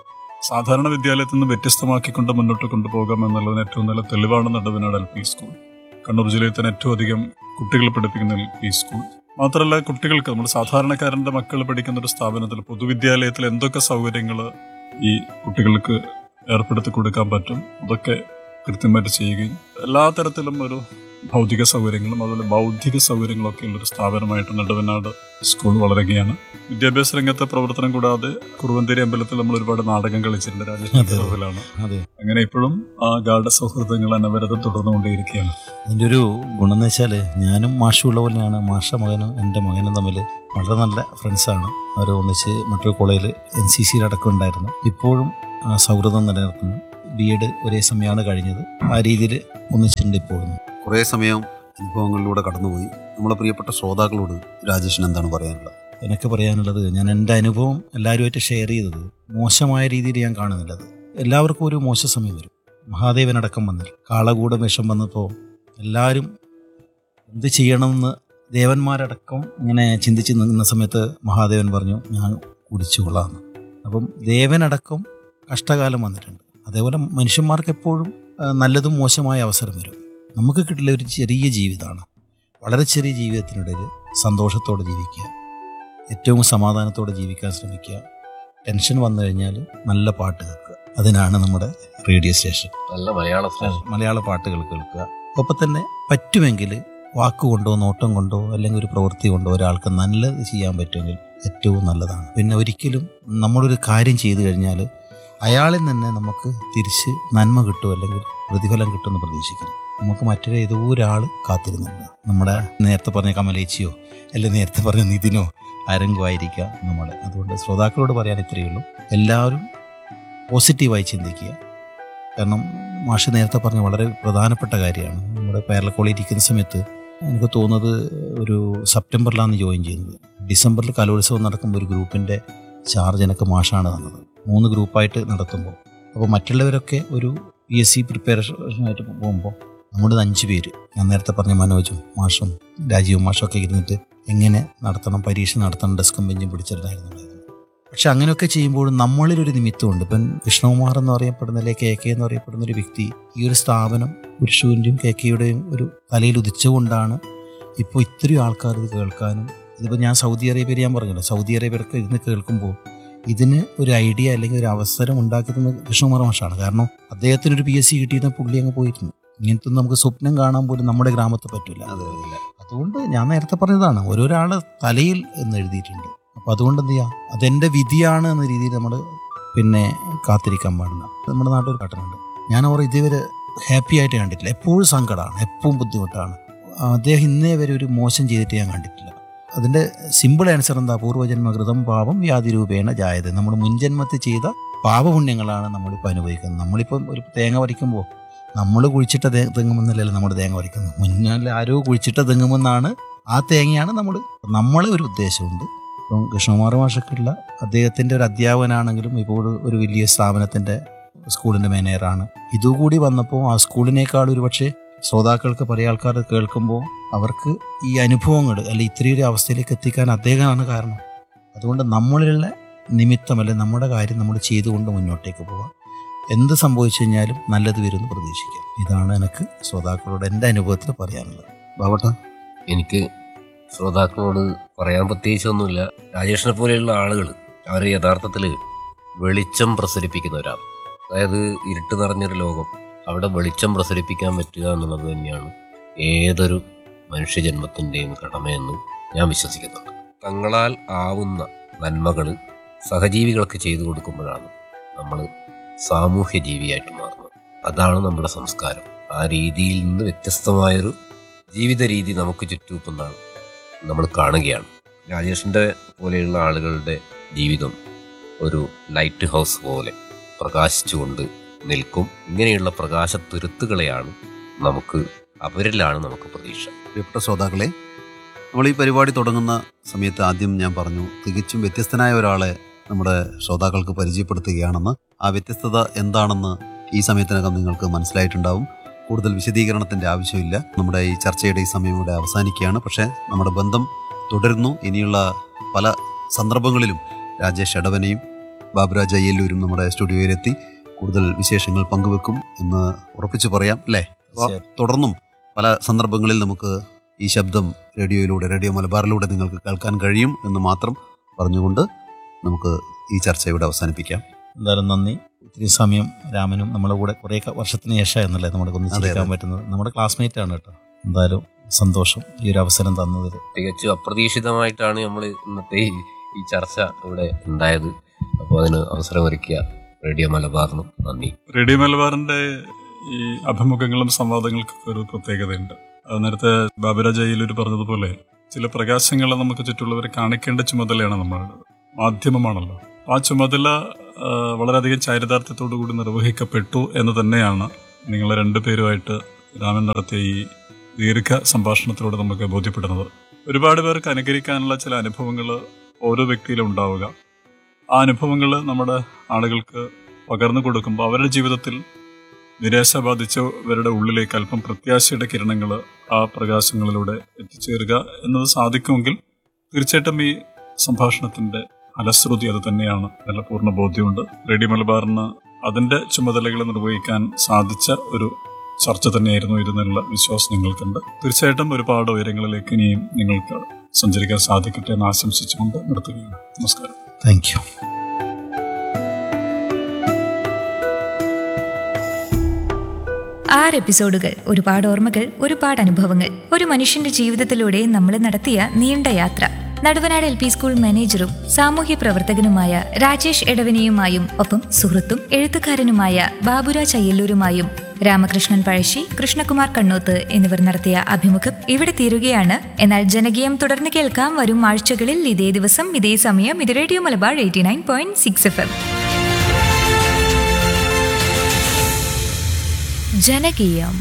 Speaker 3: സാധാരണ വിദ്യാലയത്തിൽ നിന്ന് വ്യത്യസ്തമാക്കിക്കൊണ്ട് മുന്നോട്ട് കൊണ്ടുപോകാം എന്നുള്ളതിന് ഏറ്റവും നല്ല തെളിവാണ് Naduvanad L P school Kannur ജില്ലയിൽ തന്നെ ഏറ്റവും അധികം കുട്ടികൾ പഠിപ്പിക്കുന്ന എൽ പി സ്കൂൾ മാത്രമല്ല കുട്ടികൾക്ക് നമ്മുടെ സാധാരണക്കാരന്റെ മക്കൾ പഠിക്കുന്ന ഒരു സ്ഥാപനത്തിൽ പൊതുവിദ്യാലയത്തിൽ എന്തൊക്കെ സൗകര്യങ്ങൾ ഈ കുട്ടികൾക്ക് ഏർപ്പെടുത്തി കൊടുക്കാൻ പറ്റും അതൊക്കെ കൃത്യമായിട്ട് ചെയ്യുകയും എല്ലാ തരത്തിലും ഒരു ഭൗതിക സൗകര്യങ്ങളും അതുപോലെ ബൗദ്ധിക സൗകര്യങ്ങളൊക്കെ ഉള്ളൊരു സ്ഥാപനമായിട്ട് നെടുവനാട് സ്കൂൾ വളരുകയാണ് വിദ്യാഭ്യാസ രംഗത്തെ പ്രവർത്തനം കൂടാതെ കുറുവന്തേരി അമ്പലത്തിൽ നമ്മൾ ഒരുപാട് നാടകം കളിച്ചിട്ടുണ്ട് രാജേഷിലാണ്
Speaker 11: അതെ
Speaker 3: അങ്ങനെ ഇപ്പോഴും ആ ഗാഠ സൗഹൃദങ്ങൾ അനവരതം തുടർന്നുകൊണ്ടേയിരിക്കുകയാണ്
Speaker 11: അതിൻ്റെ ഒരു ഗുണം എന്ന് വെച്ചാൽ ഞാനും മാഷും ഉള്ള പോലെയാണ് മാഷ മകനും എൻ്റെ മകനും തമ്മിൽ വളരെ നല്ല ഫ്രണ്ട്സാണ് അവർ ഒന്നിച്ച് മറ്റൊരു കോളേജിൽ എൻ സി സിയിലടക്കം ഉണ്ടായിരുന്നു ഇപ്പോഴും ആ സൗഹൃദം നിലനിർത്തുന്നു ബി എഡ് ഒരേ സമയമാണ് കഴിഞ്ഞത് ആ രീതിയിൽ ഒന്നിച്ചിട്ടുണ്ട് ഇപ്പോഴും
Speaker 12: കുറേ സമയം അനുഭവങ്ങളിലൂടെ കടന്നുപോയി നമ്മളെ പ്രിയപ്പെട്ട ശ്രോതാക്കളോട് രാജേഷിന് എന്താണ് പറയാനുള്ളത്
Speaker 11: എനിക്ക് പറയാനുള്ളത് ഞാൻ എൻ്റെ അനുഭവം എല്ലാവരുമായിട്ട് ഷെയർ ചെയ്തത് മോശമായ രീതിയിൽ ഞാൻ കാണുന്നില്ലത് എല്ലാവർക്കും ഒരു മോശ സമയം വരും മഹാദേവനടക്കം വന്നിൽ കാളകൂട വിഷം വന്നപ്പോൾ എല്ലാവരും എന്ത് ചെയ്യണമെന്ന് ദേവന്മാരടക്കം ഇങ്ങനെ ചിന്തിച്ച് നിന്ന സമയത്ത് മഹാദേവൻ പറഞ്ഞു ഞാൻ കുടിച്ചു കൊള്ളാമെന്ന് അപ്പം ദേവനടക്കം കഷ്ടകാലം വന്നിട്ടുണ്ട് അതേപോലെ മനുഷ്യന്മാർക്ക് എപ്പോഴും ആ, നല്ലതും മോശമായ അവസരം വരും നമുക്ക് കിട്ടില്ല ഒരു ചെറിയ ജീവിതമാണ് വളരെ ചെറിയ ജീവിതത്തിനിടയിൽ സന്തോഷത്തോടെ ജീവിക്കുക ഏറ്റവും സമാധാനത്തോടെ ജീവിക്കാൻ ശ്രമിക്കുക ടെൻഷൻ വന്നു കഴിഞ്ഞാൽ നല്ല പാട്ട് കേൾക്കുക അതിനാണ് നമ്മുടെ റേഡിയോ സ്റ്റേഷൻ
Speaker 10: നല്ല മലയാള സ്റ്റേഷൻ
Speaker 11: മലയാള പാട്ടുകൾ കേൾക്കുക ഒപ്പം തന്നെ പറ്റുമെങ്കിൽ വാക്കുകൊണ്ടോ നോട്ടം കൊണ്ടോ അല്ലെങ്കിൽ ഒരു പ്രവൃത്തി കൊണ്ടോ ഒരാൾക്ക് നല്ലത് ചെയ്യാൻ പറ്റുമെങ്കിൽ ഏറ്റവും നല്ലതാണ് പിന്നെ ഒരിക്കലും നമ്മളൊരു കാര്യം ചെയ്തു കഴിഞ്ഞാൽ അയാളിൽ തന്നെ നമുക്ക് തിരിച്ച് നന്മ കിട്ടും അല്ലെങ്കിൽ പ്രതിഫലം കിട്ടുമെന്ന് പ്രതീക്ഷിക്കണം നമുക്ക് മറ്റൊരു ഏതോ ഒരാൾ കാത്തിരുന്നില്ല നമ്മുടെ നേരത്തെ പറഞ്ഞ കമലേച്ചിയോ അല്ലെങ്കിൽ നേരത്തെ പറഞ്ഞ നിതിനോ ആരെങ്കിലും ആയിരിക്കാം നമ്മുടെ അതുകൊണ്ട് ശ്രോതാക്കളോട് പറയാൻ ഇത്രയേ ഉള്ളൂ എല്ലാവരും പോസിറ്റീവായി ചിന്തിക്കുക കാരണം മാഷ് നേരത്തെ പറഞ്ഞ വളരെ പ്രധാനപ്പെട്ട കാര്യമാണ് നമ്മുടെ പേരലക്കോളി ഇരിക്കുന്ന സമയത്ത് എനിക്ക് തോന്നുന്നത് ഒരു സെപ്റ്റംബറിലാണ് ജോയിൻ ചെയ്യുന്നത് ഡിസംബറിൽ കലോത്സവം നടക്കുമ്പോൾ ഒരു ഗ്രൂപ്പിൻ്റെ ചാർജ് എനിക്ക് മാഷാണ് തന്നത് മൂന്ന് ഗ്രൂപ്പായിട്ട് നടത്തുമ്പോൾ അപ്പോൾ മറ്റുള്ളവരൊക്കെ ഒരു പി എസ് സി പ്രിപ്പറേഷനായിട്ട് പോകുമ്പോൾ നമ്മുടെ അഞ്ച് പേര് ഞാൻ നേരത്തെ പറഞ്ഞ മനോജും മാഷും രാജീവും മാഷും ഒക്കെ ഇരുന്നിട്ട് എങ്ങനെ നടത്തണം പരീക്ഷ നടത്തണം ഡെസ്കും ബെഞ്ചും പിടിച്ചിട്ടുണ്ടായിരുന്നു പക്ഷെ അങ്ങനെയൊക്കെ ചെയ്യുമ്പോഴും നമ്മളിലൊരു നിമിത്തമുണ്ട് ഇപ്പം കൃഷ്ണകുമാർ എന്ന് പറയപ്പെടുന്ന അല്ലെങ്കിൽ കെ കെ എന്ന് പറയപ്പെടുന്ന ഒരു വ്യക്തി ഈ ഒരു സ്ഥാപനം പുരുഷൂരിൻ്റെയും കെ കെയുടെയും ഒരു തലയിൽ ഉദിച്ചുകൊണ്ടാണ് ഇപ്പോൾ ഇത്രയും ആൾക്കാർ ഇത് കേൾക്കാനും ഇതിപ്പോൾ ഞാൻ സൗദി അറേബ്യയിൽ ഞാൻ പറഞ്ഞല്ലോ സൗദി അറേബ്യയിലൊക്കെ ഇരുന്ന് കേൾക്കുമ്പോൾ ഇതിന് ഒരു ഐഡിയ അല്ലെങ്കിൽ ഒരു അവസരം ഉണ്ടാക്കി തന്നത് കൃഷ്ണകുമാർ മാഷാണ് കാരണം അദ്ദേഹത്തിന് ഒരു പി എസ് സി കിട്ടിയിരുന്ന പുള്ളി അങ്ങ് പോയിരുന്നു ഇങ്ങനത്തെ ഒന്നും നമുക്ക് സ്വപ്നം കാണാൻ പോലും നമ്മുടെ ഗ്രാമത്തിൽ പറ്റില്ല അതുകൊണ്ട് ഞാൻ നേരത്തെ പറഞ്ഞതാണ് ഓരോരാള് തലയിൽ എന്ന് എഴുതിയിട്ടുണ്ട് അപ്പോൾ അതുകൊണ്ട് എന്ത് ചെയ്യാം അതെൻ്റെ വിധിയാണ് എന്ന രീതിയിൽ നമ്മൾ പിന്നെ കാത്തിരിക്കാൻ പാടില്ല നമ്മുടെ നാട്ടിൽ കാട്ടുന്നുണ്ട് ഞാൻ ഓർ ഇതുവരെ ഹാപ്പി ആയിട്ട് കണ്ടിട്ടില്ല എപ്പോഴും സങ്കടമാണ് എപ്പോഴും ബുദ്ധിമുട്ടാണ് അദ്ദേഹം ഇന്നേ വരെ ഒരു മോശം ചെയ്തിട്ട് ഞാൻ കണ്ടിട്ടില്ല അതിൻ്റെ സിമ്പിൾ ആൻസർ എന്താ പൂർവ്വജന്മകൃതം പാപം വ്യാധി രൂപേണ ജായത് നമ്മൾ മുൻജന്മത്തിൽ ചെയ്ത പാപപുണ്യങ്ങളാണ് നമ്മളിപ്പോൾ അനുഭവിക്കുന്നത് നമ്മളിപ്പം ഒരു തേങ്ങ വരയ്ക്കുമ്പോൾ നമ്മൾ കുഴിച്ചിട്ട തേ തെങ്ങുമെന്നല്ലല്ലോ നമ്മൾ തേങ്ങ വരയ്ക്കുന്നത് മുന്നിൽ ആരോ കുഴിച്ചിട്ട തെങ്ങുമെന്നാണ് ആ തേങ്ങയാണ് നമ്മൾ നമ്മളെ ഒരു ഉദ്ദേശമുണ്ട് ഇപ്പം കൃഷ്ണകുമാർ മാഷക്കുള്ള അദ്ദേഹത്തിൻ്റെ ഒരു അധ്യാപകനാണെങ്കിലും ഇപ്പോൾ ഒരു വലിയ സ്ഥാപനത്തിൻ്റെ സ്കൂളിൻ്റെ മാനേജറാണ് ഇതുകൂടി വന്നപ്പോൾ ആ സ്കൂളിനേക്കാൾ ഒരു പക്ഷേ ശ്രോതാക്കൾക്ക് പല ആൾക്കാർ കേൾക്കുമ്പോൾ അവർക്ക് ഈ അനുഭവങ്ങൾ അല്ലെ ഇത്രയൊരു അവസ്ഥയിലേക്ക് എത്തിക്കാൻ അദ്ദേഹമാണ് കാരണം അതുകൊണ്ട് നമ്മളിലുള്ള നിമിത്തമല്ല നമ്മുടെ കാര്യം നമ്മൾ ചെയ്തുകൊണ്ട് മുന്നോട്ടേക്ക് പോവാം എന്ത് സംഭവിച്ചു കഴിഞ്ഞാലും നല്ലത് വരുമെന്ന് പ്രതീക്ഷിക്കാം ഇതാണ് എനിക്ക് ശ്രോതാക്കളോട് എൻ്റെ അനുഭവത്തിൽ പറയാനുള്ളത്
Speaker 12: ബാബട്ട
Speaker 10: എനിക്ക് ശ്രോതാക്കളോട് പറയാൻ പ്രത്യേകിച്ചൊന്നുമില്ല രാജേഷിനെ പോലെയുള്ള ആളുകൾ അവർ യഥാർത്ഥത്തിൽ വെളിച്ചം പ്രസരിപ്പിക്കുന്നവരാണ് അതായത് ഇരുട്ട് നിറഞ്ഞൊരു ലോകം അവിടെ വെളിച്ചം പ്രസരിപ്പിക്കാൻ പറ്റുക എന്നുള്ളത് തന്നെയാണ് ഏതൊരു മനുഷ്യജന്മത്തിൻ്റെയും കടമയെന്ന് ഞാൻ വിശ്വസിക്കുന്നുണ്ട് തങ്ങളാൽ ആവുന്ന നന്മകൾ സഹജീവികൾക്ക് ചെയ്തു കൊടുക്കുമ്പോഴാണ് നമ്മൾ സാമൂഹ്യ ജീവിയായിട്ട് മാറുന്നത് അതാണ് നമ്മുടെ സംസ്കാരം ആ രീതിയിൽ നിന്ന് വ്യത്യസ്തമായൊരു ജീവിത രീതി നമുക്ക് ചുറ്റുവെന്നാണ് നമ്മൾ കാണുകയാണ് രാജേഷിൻ്റെ പോലെയുള്ള ആളുകളുടെ ജീവിതം ഒരു ലൈറ്റ് ഹൗസ് പോലെ പ്രകാശിച്ചുകൊണ്ട് നിൽക്കും ഇങ്ങനെയുള്ള പ്രകാശത്തുരുത്തുകളെയാണ് നമുക്ക് അവരിലാണ് നമുക്ക് പ്രതീക്ഷ
Speaker 12: പ്രിയപ്പെട്ട ശ്രോതാക്കളെ നമ്മൾ ഈ പരിപാടി തുടങ്ങുന്ന സമയത്ത് ആദ്യം ഞാൻ പറഞ്ഞു തികച്ചും വ്യത്യസ്തനായ ഒരാളെ നമ്മുടെ ശ്രോതാക്കൾക്ക് പരിചയപ്പെടുത്തുകയാണെന്ന് ആ വ്യത്യസ്തത എന്താണെന്ന് ഈ സമയത്തിനകം നിങ്ങൾക്ക് മനസ്സിലായിട്ടുണ്ടാവും കൂടുതൽ വിശദീകരണത്തിൻ്റെ ആവശ്യമില്ല നമ്മുടെ ഈ ചർച്ചയുടെ ഈ സമയം ഇവിടെ അവസാനിക്കുകയാണ് പക്ഷേ നമ്മുടെ ബന്ധം തുടരുന്നു ഇനിയുള്ള പല സന്ദർഭങ്ങളിലും രാജേഷ് എടവനെയും ബാബുരാജ് അയ്യല്ലൂരും നമ്മുടെ സ്റ്റുഡിയോയിലെത്തി കൂടുതൽ വിശേഷങ്ങൾ പങ്കുവെക്കും എന്ന് ഉറപ്പിച്ചു പറയാം അല്ലേ അപ്പോൾ തുടർന്നും പല സന്ദർഭങ്ങളിൽ നമുക്ക് ഈ ശബ്ദം റേഡിയോയിലൂടെ റേഡിയോ മലബാറിലൂടെ നിങ്ങൾക്ക് കേൾക്കാൻ കഴിയും എന്ന് മാത്രം പറഞ്ഞുകൊണ്ട് നമുക്ക് ഈ ചർച്ച ഇവിടെ അവസാനിപ്പിക്കാം
Speaker 11: എന്തായാലും നന്ദി ഒത്തിരി സമയം രാമനും നമ്മുടെ കൂടെ കുറേ ക- വർഷത്തിന് ശേഷം എന്നല്ലേ നമ്മുടെ
Speaker 12: അതെ,
Speaker 11: ഒന്നിച്ചിരിക്കാൻ
Speaker 12: അതെ.
Speaker 11: പറ്റുന്നത് നമ്മുടെ ക്ലാസ്മേറ്റ് ആണ് കേട്ടോ എന്തായാലും സന്തോഷം ഈ ഒരു അവസരം തന്നതിൽ
Speaker 10: തികച്ചും അപ്രതീക്ഷിതമായിട്ടാണ് നമ്മൾ ഇന്നത്തെ ഈ ഈ ചർച്ച ഇവിടെ ഉണ്ടായത് അപ്പോൾ അതിന് അവസരമൊരുക്കിയ റേഡിയോ മലബാറിനും നന്ദി
Speaker 3: റേഡിയോ മലബാറിന്റെ ഈ അഭിമുഖങ്ങളും സംവാദങ്ങൾക്കൊക്കെ ഒരു പ്രത്യേകതയുണ്ട് അത് നേരത്തെ ബാബുരാജ് അയ്യലൂർ പറഞ്ഞതുപോലെ ചില പ്രകാശങ്ങളെ നമുക്ക് ചുറ്റുള്ളവരെ കാണിക്കേണ്ട ചുമതലയാണ് നമ്മളുടെ മാധ്യമമാണല്ലോ ആ ചുമതല ആ, വളരെയധികം ചാരിതാർത്ഥ്യത്തോടു കൂടി നിർവഹിക്കപ്പെട്ടു എന്ന് തന്നെയാണ് നിങ്ങൾ രണ്ടുപേരുമായിട്ട് രാമൻ നടത്തിയ ഈ ദീർഘ സംഭാഷണത്തിലൂടെ നമുക്ക് ബോധ്യപ്പെടുന്നത് ഒരുപാട് പേർക്ക് അനുകരിക്കാനുള്ള ചില അനുഭവങ്ങൾ ഓരോ വ്യക്തിയിലും ഉണ്ടാവുക ആ അനുഭവങ്ങൾ നമ്മുടെ ആളുകൾക്ക് പകർന്നു കൊടുക്കുമ്പോൾ അവരുടെ ജീവിതത്തിൽ നിരാശ ബാധിച്ചവരുടെ ഉള്ളിലേക്ക് അല്പം പ്രത്യാശയുടെ കിരണങ്ങൾ ആ പ്രകാശങ്ങളിലൂടെ എത്തിച്ചേരുക എന്നത് സാധിക്കുമെങ്കിൽ തീർച്ചയായിട്ടും ഈ സംഭാഷണത്തിന്റെ ഫലശ്രുതി അത് തന്നെയാണ് നല്ല പൂർണ്ണ ബോധ്യമുണ്ട് റേഡിയോ മലബാറിന് അതിന്റെ ചുമതലകൾ നിർവഹിക്കാൻ സാധിച്ച ഒരു ചർച്ച തന്നെയായിരുന്നു ഇതെന്നുള്ള വിശ്വാസം ഞങ്ങൾക്കുണ്ട് തീർച്ചയായിട്ടും ഒരുപാട് ഉയരങ്ങളിലേക്ക് ഇനിയും നിങ്ങൾക്ക് സഞ്ചരിക്കാൻ സാധിക്കട്ടെ എന്ന് ആശംസിച്ചുകൊണ്ട് നിർത്തുകയാണ് നമസ്കാരം
Speaker 11: താങ്ക് യു
Speaker 6: ആറ് എപ്പിസോഡുകൾ ഒരുപാട് ഓർമ്മകൾ ഒരുപാട് അനുഭവങ്ങൾ ഒരു മനുഷ്യന്റെ ജീവിതത്തിലൂടെ നമ്മൾ നടത്തിയ നീണ്ട യാത്ര നടുവനാട് എൽ പി സ്കൂൾ മാനേജറും സാമൂഹ്യ പ്രവർത്തകനുമായ രാജേഷ് എടവനെയുമായും ഒപ്പം സുഹൃത്തും എഴുത്തുകാരനുമായ ബാബുരാജ് അയ്യല്ലൂരുമായും രാമകൃഷ്ണൻ പഴശ്ശി കൃഷ്ണകുമാർ കണ്ണോത്ത് എന്നിവർ നടത്തിയ അഭിമുഖം ഇവിടെ തീരുകയാണ് എന്നാൽ ജനകീയം തുടർന്ന് കേൾക്കാം വരും ആഴ്ചകളിൽ ഇതേ ദിവസം ഇതേ സമയം ഇത് radio Malabar eighty nine point six F M ജനകീയം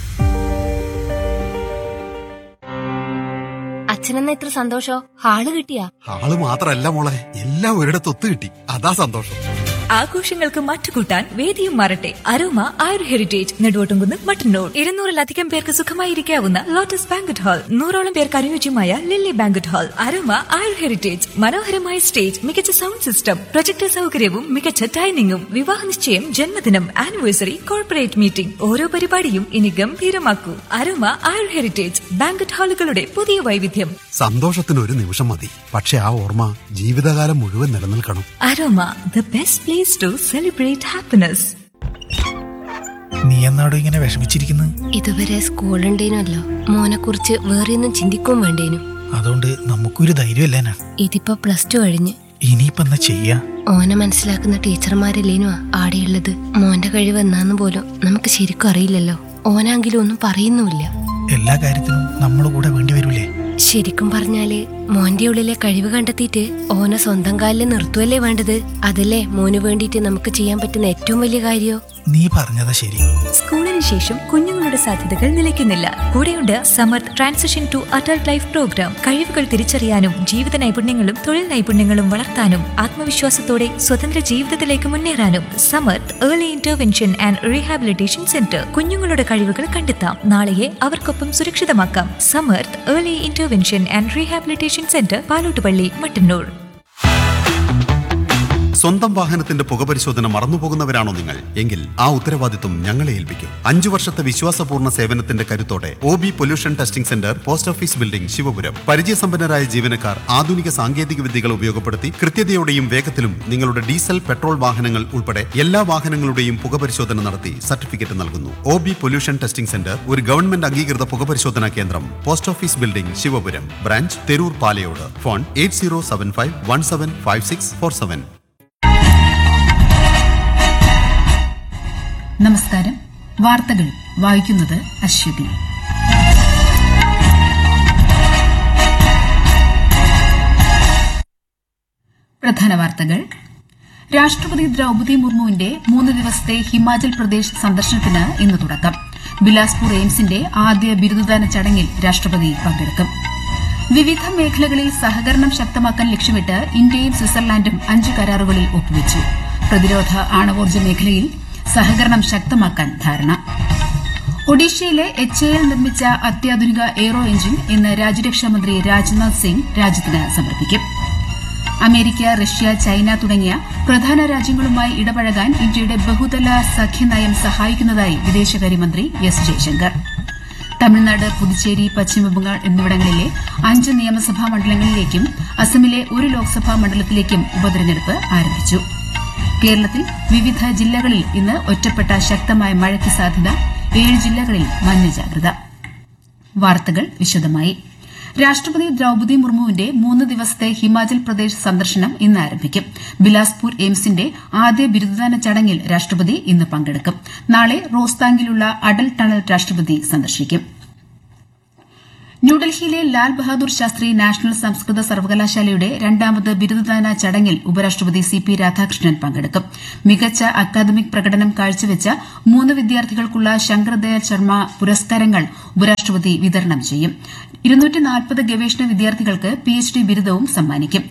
Speaker 5: അച്ഛനെന്ന ഇത്ര സന്തോഷോ ഹാള് കിട്ടിയാ
Speaker 13: ആള് മാത്രല്ല മോളെ എല്ലാം ഒരിടത്ത് ഒത്തു കിട്ടി അതാ സന്തോഷം
Speaker 6: ആഘോഷങ്ങൾക്ക് മറ്റുകൂട്ടാൻ വേദിയും മാറട്ടെ അരോമ ആയുർ ഹെറിറ്റേജ് നെടുവോട്ടുംകുന്ന് മട്ടന്നൂർ ഇരുന്നൂറിലധികം പേർക്ക് സുഖമായിരിക്കാവുന്ന ലോട്ടസ് ബാങ്കറ്റ് ഹാൾ നൂറോളം പേർക്ക് അനുയോജ്യമായ lily banquet hall Aroma Ayur heritage മനോഹരമായ സ്റ്റേജ് മികച്ച സൗണ്ട് സിസ്റ്റം പ്രൊജക്ടർ സൗകര്യവും മികച്ച ഡൈനിങ്ങും വിവാഹ നിശ്ചയം ജന്മദിനം ആനിവേഴ്സറി കോർപ്പറേറ്റ് മീറ്റിംഗ് ഓരോ പരിപാടിയും ഇനി ഗംഭീരമാക്കൂ അരോമ ആയുർ ഹെറിറ്റേജ് ബാങ്കറ്റ് ഹാളുകളുടെ പുതിയ വൈവിധ്യം
Speaker 13: സന്തോഷത്തിന് ഒരു നിമിഷം മതി പക്ഷെ ആ ഓർമ്മ ജീവിതകാലം മുഴുവൻ നിലനിൽക്കണം
Speaker 6: Aroma the best place to celebrate happiness
Speaker 8: നീ എന്നാടോ ഇങ്ങനെ വിഷമിച്ചിരിക്കുന്നത്
Speaker 5: ഇതുവരെ സ്കൂളുണ്ടേനല്ലോ മോനെ കുറിച്ച് വേറെ ഒന്നും ചിന്തിക്കും വേണ്ടേനു
Speaker 8: അതുകൊണ്ട് നമുക്കൊരു ധൈര്യമല്ലേനാ
Speaker 5: ഇതിപ്പോ പ്ലസ് ടു കഴിഞ്ഞ്
Speaker 8: ഇനിയിപ്പോ എന്നാ ചെയ്യാ
Speaker 5: ഓനെ മനസ്സിലാക്കുന്ന ടീച്ചർമാരല്ലേനു ആടെയുള്ളത് മോന്റെ കഴിവ് എന്നാന്ന് പോലും നമുക്ക് ശരിക്കും അറിയില്ലല്ലോ ഓനാങ്കിലും ഒന്നും പറയുന്നുമില്ല
Speaker 8: എല്ലാ കാര്യത്തിനും നമ്മുടെ കൂടെ വേണ്ടി വരൂലേ
Speaker 5: ശരിക്കും പറഞ്ഞാല് മോന്റെ ഉള്ളിലെ കഴിവ് കണ്ടെത്തിയിട്ട് ഓനെ സ്വന്തം കാലിൽ നിർത്തുവല്ലേ വേണ്ടത് അതല്ലേ മോന് വേണ്ടിയിട്ട് നമുക്ക് ചെയ്യാൻ പറ്റുന്ന ഏറ്റവും വലിയ കാര്യോ
Speaker 8: നീ പറഞ്ഞതാ ശരി
Speaker 6: സ്കൂളിന് ശേഷം കുഞ്ഞുങ്ങളുടെ സാധ്യതകൾ നിലയ്ക്കുന്നില്ല കൂടെയുണ്ട് Samarth transition to adult life program കഴിവുകൾ തിരിച്ചറിയാനും ജീവിത നൈപുണ്യങ്ങളും തൊഴിൽ നൈപുണ്യങ്ങളും വളർത്താനും ആത്മവിശ്വാസത്തോടെ സ്വതന്ത്ര ജീവിതത്തിലേക്ക് മുന്നേറാനും Samarth early intervention and rehabilitation centre കുഞ്ഞുങ്ങളുടെ കഴിവുകൾ കണ്ടെത്താം നാളെയെ അവർക്കൊപ്പം സുരക്ഷിതമാക്കാം Samarth early intervention and rehabilitation centre Palottupalli Mattannur
Speaker 1: സ്വന്തം വാഹനത്തിന്റെ പുകപരിശോധന മറന്നുപോകുന്നവരാണോ നിങ്ങൾ എങ്കിൽ ആ ഉത്തരവാദിത്വം ഞങ്ങളെ ഏൽപ്പിക്കും അഞ്ചു വർഷത്തെ വിശ്വാസപൂർണ്ണ സേവനത്തിന്റെ കരുത്തോടെ O B pollution testing centre post office building Shivapuram പരിചയസമ്പന്നരായ ജീവനക്കാർ ആധുനിക സാങ്കേതിക വിദ്യകൾ ഉപയോഗപ്പെടുത്തി കൃത്യതയോടെയും വേഗത്തിലും നിങ്ങളുടെ ഡീസൽ പെട്രോൾ വാഹനങ്ങൾ ഉൾപ്പെടെ എല്ലാ വാഹനങ്ങളുടെയും പുകപരിശോധന നടത്തി സർട്ടിഫിക്കറ്റ് നൽകുന്നു O B pollution testing centre ഒരു ഗവൺമെന്റ് അംഗീകൃത പുകപരിശോധനാ കേന്ദ്രം post office building Shivapuram branch Theroor Palayode phone eight zero seven five one seven five six four seven
Speaker 14: നമസ്കാരം വാർത്തകൾ വായിക്കുന്നത് അശ്വതി പ്രധാന വാർത്തകൾ രാഷ്ട്രപതി ദ്രൌപതി മുർമുവിന്റെ മൂന്ന് ദിവസത്തെ ഹിമാചൽ പ്രദേശ് സന്ദർശനത്തിന് ഇന്ന് തുടക്കം ബിലാസ്പൂർ എയിംസിന്റെ ആദ്യ ബിരുദദാന ചടങ്ങിൽ രാഷ്ട്രപതി പങ്കെടുക്കും വിവിധ മേഖലകളിൽ സഹകരണം ശക്തമാക്കാൻ ലക്ഷ്യമിട്ട് ഇന്ത്യയും സ്വിറ്റ്സർലാൻഡും അഞ്ച് കരാറുകളിൽ ഒപ്പുവച്ചു പ്രതിരോധ ആണവോർജ്ജ മേഖലയിൽ സഹകരണം ശക്തമാക്കാൻ ധാരണ ഒഡീഷയിലെ എച്ച് എൽ നിർമ്മിച്ച അത്യാധുനിക എയ്റോ എഞ്ചിൻ ഇന്ന് രാജ്യരക്ഷാമന്ത്രി രാജ്നാഥ് സിംഗ് രാജ്യത്തിന് സമർപ്പിക്കും അമേരിക്ക റഷ്യ ചൈന തുടങ്ങിയ പ്രധാന രാജ്യങ്ങളുമായി ഇടപഴകാൻ ഇന്ത്യയുടെ ബഹുതല സഖ്യനയം സഹായിക്കുന്നതായി വിദേശകാര്യമന്ത്രി എസ് ജയശങ്കർ തമിഴ്നാട് പുതുച്ചേരി പശ്ചിമബംഗാൾ എന്നിവിടങ്ങളിലെ അഞ്ച് നിയമസഭാ മണ്ഡലങ്ങളിലേക്കും അസമിലെ ഒരു ലോക്സഭാ മണ്ഡലത്തിലേക്കും ഉപതെരഞ്ഞെടുപ്പ് ആരംഭിച്ചു കേരളത്തിൽ വിവിധ ജില്ലകളിൽ ഇന്ന് ഒറ്റപ്പെട്ട ശക്തമായ മഴയ്ക്ക് സാധ്യത ഏഴ് ജില്ലകളിൽ മഞ്ഞ ജാഗ്രത വാർത്തകൾ വിശദമായി രാഷ്ട്രപതി ദ്രൌപതി മുർമുവിന്റെ മൂന്ന് ദിവസത്തെ ഹിമാചൽ പ്രദേശ് സന്ദർശനം ഇന്ന് ആരംഭിക്കും ബിലാസ്പൂർ എയിംസിന്റെ ആദ്യ ബിരുദദാന ചടങ്ങിൽ രാഷ്ട്രപതി ഇന്ന് പങ്കെടുക്കും നാളെ റോസ്താങ്ങിലുള്ള അടൽ ടണൽ രാഷ്ട്രപതി സന്ദർശിക്കും ന്യൂഡൽഹിയിലെ ലാൽ ബഹാദൂർ ശാസ്ത്രി നാഷണൽ സംസ്കൃത സർവകലാശാലയുടെ രണ്ടാമത് ബിരുദദാന ചടങ്ങിൽ ഉപരാഷ്ട്രപതി സി പി രാധാകൃഷ്ണൻ പങ്കെടുക്കും മികച്ച അക്കാദമിക് പ്രകടനം കാഴ്ചവെച്ച മൂന്ന് വിദ്യാർത്ഥികൾക്കുള്ള ശങ്കർദയാൽ ശർമ്മ പുരസ്കാരങ്ങൾ ഉപരാഷ്ട്രപതി വിതരണം ചെയ്യും ഗവേഷണ വിദ്യാർത്ഥികൾക്ക് പിഎച്ച്ഡി ബിരുദവും സമ്മാനിക്കും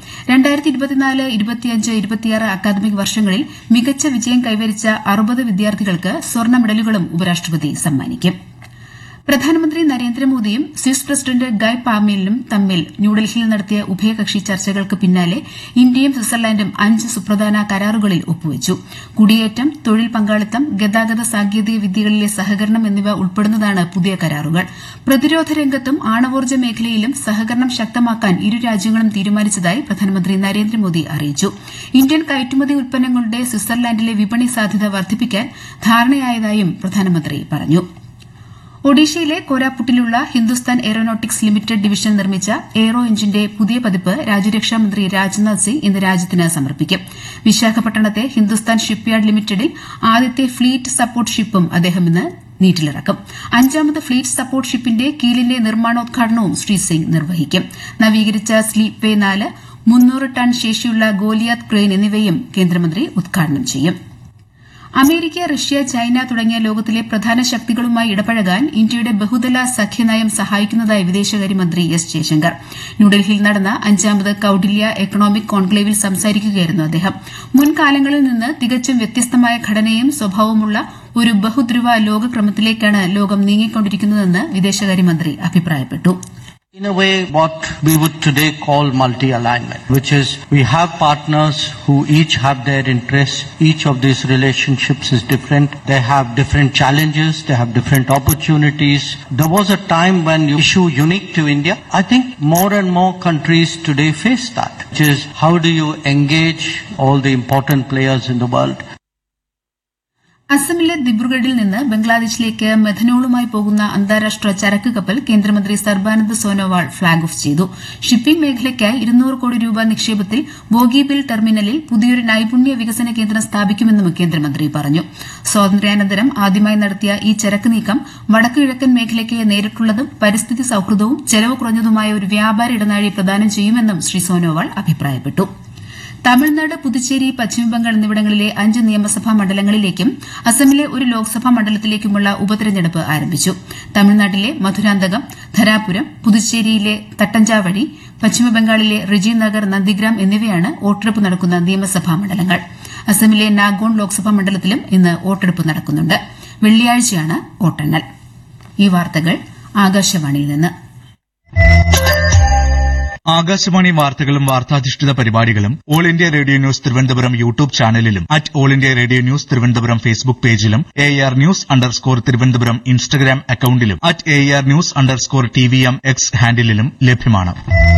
Speaker 14: അക്കാദമിക് വർഷങ്ങളിൽ മികച്ച വിജയം കൈവരിച്ച അറുപത് വിദ്യാർത്ഥികൾക്ക് സ്വർണ്ണ മെഡലുകളും ഉപരാഷ്ട്രപതി സമ്മാനിക്കും പ്രധാനമന്ത്രി നരേന്ദ്രമോദിയും സ്വിസ് പ്രസിഡന്റ് ഗൈ പാമേലിനും തമ്മിൽ ന്യൂഡൽഹിയിൽ നടത്തിയ ഉഭയകക്ഷി ചർച്ചകൾക്ക് പിന്നാലെ ഇന്ത്യയും സ്വിറ്റ്സർലാൻഡും അഞ്ച് സുപ്രധാന കരാറുകളിൽ ഒപ്പുവച്ചു കുടിയേറ്റം തൊഴിൽ പങ്കാളിത്തം ഗതാഗത സാങ്കേതിക വിദ്യകളിലെ സഹകരണം എന്നിവ ഉൾപ്പെടുന്നതാണ് പുതിയ കരാറുകൾ പ്രതിരോധ രംഗത്തും ആണവോർജ്ജ മേഖലയിലും സഹകരണം ശക്തമാക്കാൻ ഇരു രാജ്യങ്ങളും തീരുമാനിച്ചതായി പ്രധാനമന്ത്രി നരേന്ദ്രമോദി അറിയിച്ചു ഇന്ത്യൻ കയറ്റുമതി ഉൽപ്പന്നങ്ങളുടെ സ്വിറ്റ്സർലാൻഡിലെ വിപണി സാധ്യത വർദ്ധിപ്പിക്കാൻ ധാരണയായതായും പ്രധാനമന്ത്രി പറഞ്ഞു ഒഡീഷയിലെ കോരാപുട്ടിലുള്ള ഹിന്ദുസ്ഥാൻ എയറോനോട്ടിക്സ് ലിമിറ്റഡ് ഡിവിഷൻ നിർമ്മിച്ച എയ്റോ എഞ്ചിന്റെ പുതിയ പതിപ്പ് രാജ്യരക്ഷാമന്ത്രി രാജ്നാഥ് സിംഗ് ഇന്ന് രാജ്യത്തിന് സമർപ്പിക്കും വിശാഖപട്ടണത്തെ ഹിന്ദുസ്ഥാൻ ഷിപ്പ്യാർഡ് ലിമിറ്റഡിൽ ആദ്യത്തെ ഫ്ലീറ്റ് സപ്പോർട്ട് ഷിപ്പും അദ്ദേഹം ഇന്ന് നീറ്റിലിറക്കും അഞ്ചാമത് ഫ്ലീറ്റ് സപ്പോർട്ട് ഷിപ്പിന്റെ കീലിന്റെ നിർമ്മാണോദ്ഘാടനവും ശ്രീ സിംഗ് നിർവഹിക്കും നവീകരിച്ച സ്ലീപ് വേ നാല് മുന്നൂറ് ടൺ ശേഷിയുള്ള ഗോലിയാത്ത് ക്രെയിൻ എന്നിവയും കേന്ദ്രമന്ത്രി ഉദ്ഘാടനം ചെയ്യും അമേരിക്ക റഷ്യ ചൈന തുടങ്ങിയ ലോകത്തിലെ പ്രധാന ശക്തികളുമായി ഇടപഴകാൻ ഇന്ത്യയുടെ ബഹുതല സഖ്യനയം സഹായിക്കുന്നതായി വിദേശകാര്യമന്ത്രി എസ് ജയശങ്കർ ന്യൂഡൽഹിയിൽ നടന്ന അഞ്ചാമത് കൌഡില്യ എക്കണോമിക് കോൺക്ലേവിൽ സംസാരിക്കുകയായിരുന്നു അദ്ദേഹം മുൻകാലങ്ങളിൽ നിന്ന് തികച്ചും വ്യത്യസ്തമായ ഘടനയും സ്വഭാവമുള്ള ഒരു ബഹുധ്രുവ ലോകക്രമത്തിലേക്കാണ് ലോകം നീങ്ങിക്കൊണ്ടിരിക്കുന്നതെന്ന് വിദേശകാര്യമന്ത്രി അഭിപ്രായപ്പെട്ടു
Speaker 15: In a way, what we would today call multi-alignment, which is we have partners who each have their interests. Each of these relationships is different. They have different challenges. They have different opportunities. There was a time when you issue unique to India. I think more and more countries today face that, which is how do you engage all the important players in the world?
Speaker 14: അസമിലെ ദിബ്രുഗഡിൽ നിന്ന് ബംഗ്ലാദേശിലേക്ക് മെഥനോളുമായി പോകുന്ന അന്താരാഷ്ട്ര ചരക്ക് കപ്പൽ കേന്ദ്രമന്ത്രി Sarbananda Sonowal flag off ചെയ്തു shipping മേഖലയ്ക്കായി ഇരുന്നൂറ് കോടി രൂപ നിക്ഷേപത്തിൽ ബോഗിബിൽ ടെർമിനലിൽ പുതിയൊരു നൈപുണ്യ വികസന കേന്ദ്രം സ്ഥാപിക്കുമെന്നും കേന്ദ്രമന്ത്രി പറഞ്ഞു സ്വാതന്ത്ര്യാനന്തരം ആദ്യമായി നടത്തിയ ഈ ചരക്ക് നീക്കം വടക്കു കിഴക്കൻ മേഖലയ്ക്ക് നേരിട്ടുള്ളതും പരിസ്ഥിതി സൌഹൃദവും ചെലവ് കുറഞ്ഞതുമായ ഒരു വ്യാപാര ഇടനാഴി പ്രദാനം ചെയ്യുമെന്നും ശ്രീ സോനോവാൾ അഭിപ്രായപ്പെട്ടു തമിഴ്നാട് പുതുച്ചേരി പശ്ചിമബംഗാൾ എന്നിവിടങ്ങളിലെ അഞ്ച് നിയമസഭാ മണ്ഡലങ്ങളിലേക്കും അസമിലെ ഒരു ലോക്സഭാ മണ്ഡലത്തിലേക്കുമുള്ള ഉപതെരഞ്ഞെടുപ്പ് ആരംഭിച്ചു തമിഴ്നാട്ടിലെ മധുരാന്തകം ധരാപുരം പുതുച്ചേരിയിലെ തട്ടഞ്ചാവഴി പശ്ചിമബംഗാളിലെ റിജി നഗർ നന്ദിഗ്രാം എന്നിവയാണ് വോട്ടെടുപ്പ് നടക്കുന്ന നിയമസഭാ മണ്ഡലങ്ങൾ അസമിലെ നാഗോൺ ലോക്സഭാ മണ്ഡലത്തിലും ഇന്ന് വോട്ടെടുപ്പ് നടക്കുന്നുണ്ട് വെള്ളിയാഴ്ചയാണ് വോട്ടെണ്ണൽ ഈ വാർത്തകൾ ആകാശവാണിയിൽ നിന്ന്
Speaker 16: ആകാശവാണി വാർത്തകളും വാർത്താധിഷ്ഠിത പരിപാടികളും all India radio news Thiruvananthapuram YouTube ചാനലിലും at all India radio news Thiruvananthapuram Facebook പേജിലും A R news underscore Thiruvananthapuram Instagram അക്കൌണ്ടിലും at A R news underscore T V M X ഹാൻഡിലും ലഭ്യമാണ്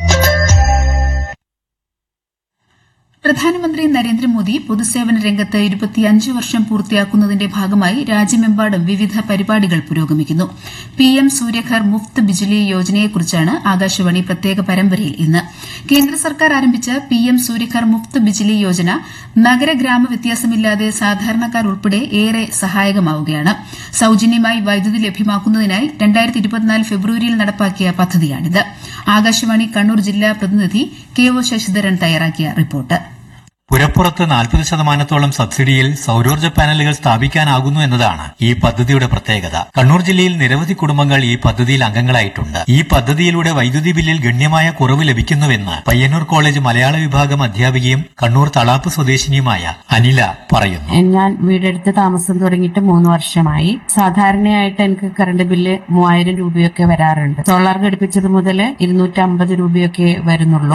Speaker 14: പ്രധാനമന്ത്രി നരേന്ദ്രമോദി പൊതുസേവന രംഗത്ത് ഇരുപത്തിയഞ്ച് വർഷം പൂർത്തിയാക്കുന്നതിന്റെ ഭാഗമായി രാജ്യമെമ്പാടും വിവിധ പരിപാടികൾ പുരോഗമിക്കുന്നു പിഎം സൂര്യഘർ മുഫ്ത് ബിജ്ലി യോജനയെക്കുറിച്ചാണ് ആകാശവാണി പ്രത്യേക പരമ്പരയിൽ ഇന്ന് കേന്ദ്ര സർക്കാർ ആരംഭിച്ച പിഎം സൂര്യഘർ മുഫ്ത് ബിജ്ലി യോജന നഗര ഗ്രാമ വ്യത്യാസമില്ലാതെ സാധാരണക്കാർ ഉൾപ്പെടെ ഏറെ സഹായകമാവുകയാണ് സൌജന്യമായി വൈദ്യുതി ലഭ്യമാക്കുന്നതിനായി ഫെബ്രുവരിയിൽ നടപ്പാക്കിയ പദ്ധതിയാണിത് ആകാശവാണി കണ്ണൂർ ജില്ലാ പ്രതിനിധി കെ ഒ ശശിധരൻ തയ്യാറാക്കിയ റിപ്പോർട്ട്
Speaker 17: പുരപ്പുറത്ത് നാൽപ്പത് ശതമാനത്തോളം സബ്സിഡിയിൽ സൌരോർജ്ജ പാനലുകൾ സ്ഥാപിക്കാനാകുന്നു എന്നതാണ് ഈ പദ്ധതിയുടെ പ്രത്യേകത കണ്ണൂർ ജില്ലയിൽ നിരവധി കുടുംബങ്ങൾ ഈ പദ്ധതിയിൽ അംഗങ്ങളായിട്ടുണ്ട് ഈ പദ്ധതിയിലൂടെ വൈദ്യുതി ബില്ലിൽ ഗണ്യമായ കുറവ് ലഭിക്കുന്നുവെന്ന് പയ്യന്നൂർ കോളേജ് മലയാള വിഭാഗം അധ്യാപികയും കണ്ണൂർ തളാപ്പ് സ്വദേശിനിയുമായ അനില പറയുന്നു
Speaker 18: ഞാൻ വീടെടുത്ത് താമസം തുടങ്ങിയിട്ട് മൂന്ന് വർഷമായി സാധാരണയായിട്ട് എനിക്ക് കറണ്ട് ബില്ല് മൂവായിരം രൂപയൊക്കെ വരാറുണ്ട് സോളാർ ഘടിപ്പിച്ചത് മുതൽ ഇരുന്നൂറ്റി അമ്പത് രൂപയൊക്കെ വരുന്നുള്ളൂ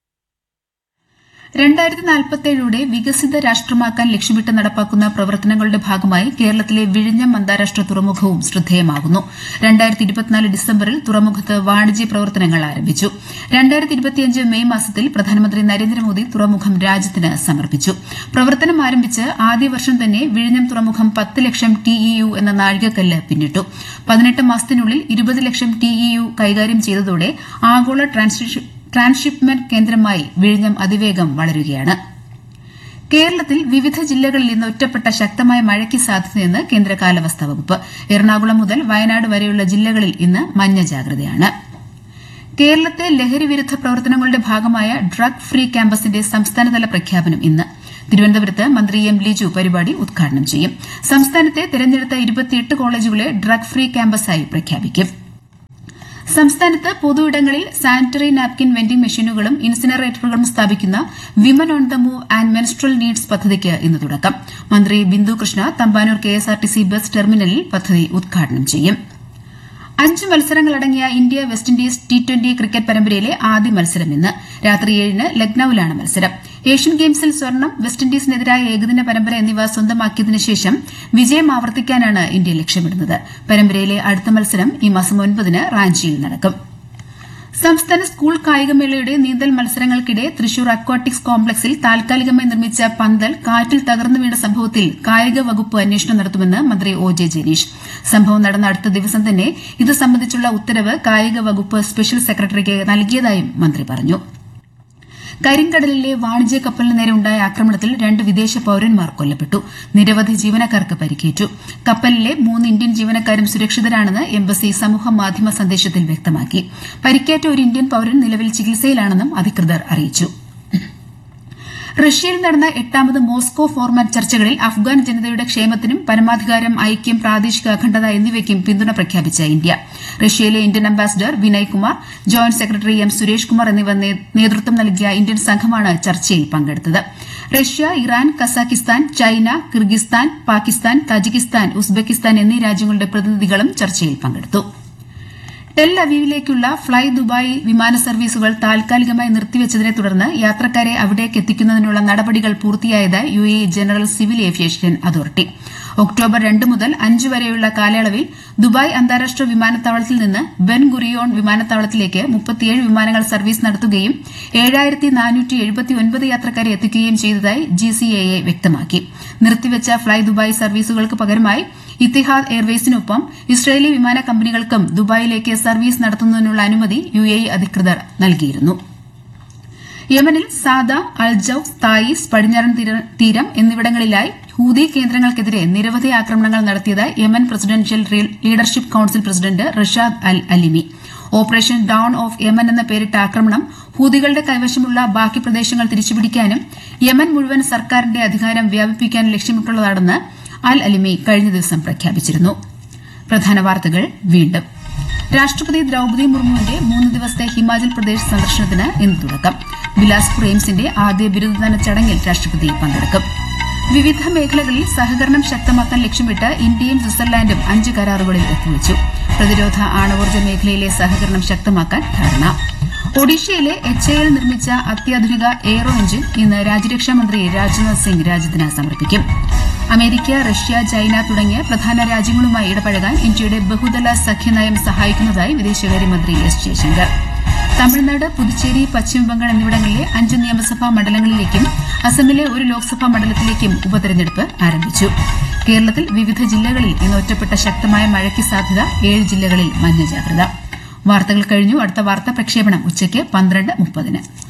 Speaker 14: രണ്ടായിരത്തി നാൽപ്പത്തേഴോടെ വികസിത രാഷ്ട്രമാക്കാൻ ലക്ഷ്യമിട്ട് നടപ്പാക്കുന്ന പ്രവർത്തനങ്ങളുടെ ഭാഗമായി കേരളത്തിലെ വിഴിഞ്ഞം അന്താരാഷ്ട്ര തുറമുഖവും ശ്രദ്ധേയമാകുന്നു രണ്ടായിരത്തി ഇരുപത്തിനാല് ഡിസംബറിൽ തുറമുഖത്ത് വാണിജ്യ പ്രവർത്തനങ്ങൾ ആരംഭിച്ചു രണ്ടായിരത്തി ഇരുപത്തിയഞ്ച് മെയ് മാസത്തിൽ പ്രധാനമന്ത്രി നരേന്ദ്രമോദി തുറമുഖം രാജ്യത്തിന് സമർപ്പിച്ചു പ്രവർത്തനം ആരംഭിച്ച് ആദ്യ വർഷം തന്നെ വിഴിഞ്ഞം തുറമുഖം പത്ത് ലക്ഷം ടിഇയു എന്ന നാഴികക്കല്ല് പിന്നിട്ടു പതിനെട്ട് മാസത്തിനുള്ളിൽ ഇരുപത് ലക്ഷം ടിഇയു കൈകാര്യം ചെയ്തതോടെ ആഗോള ട്രാൻസ്ഷിപ്പ് ട്രാൻസ്ഷിപ്മെന്റ് കേന്ദ്രമായി വിഴിഞ്ഞം അതിവേഗം വളരുകയാണ് കേരളത്തിൽ വിവിധ ജില്ലകളിൽ ഇന്ന് ഒറ്റപ്പെട്ട ശക്തമായ മഴയ്ക്ക് സാധ്യതയെന്ന് കേന്ദ്ര കാലാവസ്ഥാ വകുപ്പ് എറണാകുളം മുതൽ വയനാട് വരെയുള്ള ജില്ലകളിൽ ഇന്ന് മഞ്ഞ ജാഗ്രതയാണ് കേരളത്തെ ലഹരി വിരുദ്ധ പ്രവർത്തനങ്ങളുടെ ഭാഗമായ ഡ്രഗ് ഫ്രീ ക്യാമ്പസിന്റെ സംസ്ഥാനതല പ്രഖ്യാപനം ഇന്ന് തിരുവനന്തപുരത്ത് മന്ത്രി എം ലിജു പരിപാടി ഉദ്ഘാടനം ചെയ്യും സംസ്ഥാനത്തെ തെരഞ്ഞെടുത്ത ഇരുപത്തിയെട്ട് കോളേജുകളെ ഡ്രഗ് ഫ്രീ ക്യാമ്പസായി പ്രഖ്യാപിക്കും സംസ്ഥാനത്ത് പൊതുയിടങ്ങളിൽ സാനിറ്ററി നാപ്കിൻ വെൻഡിംഗ് മെഷീനുകളും ഇൻസിനറേറ്ററുകളും സ്ഥാപിക്കുന്ന women on the move and menstrual needs പദ്ധതിക്ക് ഇന്ന് തുടക്കം മന്ത്രി ബിന്ദു കൃഷ്ണ തമ്പാനൂർ കെഎസ്ആർടിസി ബസ് ടെർമിനലിൽ പദ്ധതി ഉദ്ഘാടനം ചെയ്യും അഞ്ച് മത്സരങ്ങളടങ്ങിയ India West Indies T twenty cricket പരമ്പരയിലെ ആദ്യ മത്സരം ഇന്ന് രാത്രി ഏഴിന് ലക്നൌവിലാണ് മത്സരം ഏഷ്യൻ ഗെയിംസിൽ സ്വർണം വെസ്റ്റ് ഇൻഡീസിനെതിരായ ഏകദിന പരമ്പര എന്നിവ സ്വന്തമാക്കിയതിനു ശേഷം വിജയം ആവർത്തിക്കാനാണ് ഇന്ത്യ ലക്ഷ്യമിടുന്നത് പരമ്പരയിലെ അടുത്ത മത്സരം ഈ മാസം ഒൻപതിന് റാഞ്ചിയിൽ നടക്കും സംസ്ഥാന സ്കൂൾ കായികമേളയുടെ നീന്തൽ മത്സരങ്ങൾക്കിടെ തൃശൂർ അക്വാട്ടിക്സ് കോംപ്ലക്സിൽ താൽക്കാലികമായി നിർമ്മിച്ച പന്തൽ കാറ്റിൽ തകർന്നു വീണ സംഭവത്തിൽ കായിക വകുപ്പ് അന്വേഷണം നടത്തുമെന്ന് മന്ത്രി ഒ ജെ ജനീഷ് സംഭവം നടന്ന അടുത്ത ദിവസം തന്നെ ഇത് സംബന്ധിച്ചുള്ള ഉത്തരവ് കായിക വകുപ്പ് സ്പെഷ്യൽ സെക്രട്ടറിക്ക് നൽകിയതായും മന്ത്രി പറഞ്ഞു കരിങ്കടലിലെ വാണിജ്യ കപ്പലിന് നേരെ ഉണ്ടായ ആക്രമണത്തിൽ രണ്ട് വിദേശ പൌരന്മാർ കൊല്ലപ്പെട്ടു നിരവധി ജീവനക്കാർക്ക് പരിക്കേറ്റു കപ്പലിലെ മൂന്ന് ഇന്ത്യൻ ജീവനക്കാരും സുരക്ഷിതരാണെന്ന് എംബസി സമൂഹ മാധ്യമ സന്ദേശത്തിൽ വ്യക്തമാക്കി പരിക്കേറ്റ ഒരു ഇന്ത്യൻ പൌരൻ നിലവിൽ ചികിത്സയിലാണെന്നും അധികൃതർ അറിയിച്ചു റഷ്യയിൽ നടന്ന എട്ടാമത് മോസ്കോ ഫോർമാറ്റ് ചർച്ചകളിൽ അഫ്ഗാൻ ജനതയുടെ ക്ഷേമത്തിനും പരമാധികാരം ഐക്യം പ്രാദേശിക അഖണ്ഡത എന്നിവയ്ക്കും പിന്തുണ പ്രഖ്യാപിച്ച ഇന്ത്യ റഷ്യയിലെ Indian ambassador Vinay Kumar joint secretary M Suresh Kumar എന്നിവർ നേതൃത്വം നൽകിയ ഇന്ത്യൻ സംഘമാണ് ചർച്ചയിൽ പങ്കെടുത്തത് Russia Iran Kazakhstan China Kyrgyzstan Pakistan Tajikistan Uzbekistan എന്നീ രാജ്യങ്ങളുടെ പ്രതിനിധികളും ചർച്ചയിൽ പങ്കെടുത്തു ടെൽ അവീവിലേക്കുള്ള ഫ്ളൈ ദുബായ് വിമാന സർവീസുകൾ താൽക്കാലികമായി നിർത്തിവച്ചതിനെ തുടർന്ന് യാത്രക്കാരെ അവിടേക്ക് എത്തിക്കുന്നതിനുള്ള നടപടികൾ പൂർത്തിയായതായി U A general civil aviation authority October രണ്ട് മുതൽ അഞ്ച് വരെയുള്ള കാലയളവിൽ ദുബായ് അന്താരാഷ്ട്ര വിമാനത്താവളത്തിൽ നിന്ന് ബെൻ ഗുറിയോൺ വിമാനത്താവളത്തിലേക്ക് മുപ്പത്തിയേഴ് വിമാനങ്ങൾ സർവീസ് നടത്തുകയും യാത്രക്കാരെ എത്തിക്കുകയും ചെയ്തതായി ജിസിഎഎ വ്യക്തമാക്കി നിർത്തിവച്ച ഫ്ളൈ ദുബായ് സർവീസുകൾക്ക് പകരമായി ഇത്തിഹാദ് എയർവേസിനൊപ്പം ഇസ്രയേലി വിമാന കമ്പനികൾക്കും ദുബായിലേക്ക് സർവീസ് നടത്തുന്നതിനുള്ള അനുമതി യു എ അധികൃതർ നൽകിയിരുന്നു യമനിൽ സാദ അൽജൌഫ് തായിസ് പടിഞ്ഞാറൻ തീരം എന്നിവിടങ്ങളിലായി ഹൂതി കേന്ദ്രങ്ങൾക്കെതിരെ നിരവധി ആക്രമണങ്ങൾ നടത്തിയതായി Yemen presidential leadership council president Rashad al Alimi operation down of Yemen എന്ന പേരിട്ട ആക്രമണം ഹൂതികളുടെ കൈവശമുള്ള ബാക്കി പ്രദേശങ്ങൾ തിരിച്ചുപിടിക്കാനും യമൻ മുഴുവൻ സർക്കാരിന്റെ അധികാരം വ്യാപിപ്പിക്കാനും ലക്ഷ്യമിട്ടുള്ളതാണെന്ന് അൽ അലിമി കഴിഞ്ഞ ദിവസം പ്രഖ്യാപിച്ചിരുന്നു പ്രധാന വാർത്തകൾ വീണ്ടും രാഷ്ട്രപതി ദ്രൌപദി മുർമുവിന്റെ മൂന്ന് ദിവസത്തെ ഹിമാചൽ പ്രദേശ് സന്ദർശനത്തിന് ഇന്ന് തുടക്കം ബിലാസ്പൂർ എയിംസിന്റെ ആദ്യ ബിരുദദാന ചടങ്ങിൽ രാഷ്ട്രപതി പങ്കെടുക്കും വിവിധ മേഖലകളിൽ സഹകരണം ശക്തമാക്കാൻ ലക്ഷ്യമിട്ട് ഇന്ത്യയും സ്വിറ്റ്സർലാൻഡും അഞ്ച് കരാറുകളിൽ ഒപ്പുവച്ചു പ്രതിരോധ ആണവോർജ്ജ മേഖലയിലെ സഹകരണം ശക്തമാക്കാൻ ധാരണ ഒഡീഷയിലെ എച്ച് എ എൽ നിർമ്മിച്ച അത്യാധുനിക എയ്റോ എഞ്ചിൻ ഇന്ന് രാജ്യരക്ഷാ മന്ത്രി രാജ്നാഥ് സിംഗ് രാജ്യത്തിന് സമർപ്പിക്കും അമേരിക്ക റഷ്യ ചൈന തുടങ്ങിയ പ്രധാന രാജ്യങ്ങളുമായി ഇടപഴകാൻ ഇന്ത്യയുടെ ബഹുതല സഖ്യനയം സഹായിക്കുന്നതായി വിദേശകാര്യമന്ത്രി എസ് ജയശങ്കർ തമിഴ്നാട് പുതുച്ചേരി പശ്ചിമബംഗാൾ എന്നിവിടങ്ങളിലെ അഞ്ച് നിയമസഭാ മണ്ഡലങ്ങളിലേക്കും അസമിലെ ഒരു ലോക്സഭാ മണ്ഡലത്തിലേക്കും ഉപതെരഞ്ഞെടുപ്പ് ആരംഭിച്ചു കേരളത്തിൽ വിവിധ ജില്ലകളിൽ ഇന്ന് ഒറ്റപ്പെട്ട ശക്തമായ മഴയ്ക്ക് സാധ്യത ഏഴ് ജില്ലകളിൽ മഞ്ഞ ജാഗ്രത വാർത്തകൾ കഴിഞ്ഞു അടുത്ത വാർത്താ പ്രക്ഷേപണം ഉച്ചയ്ക്ക് പന്ത്രണ്ട് മുപ്പതിന്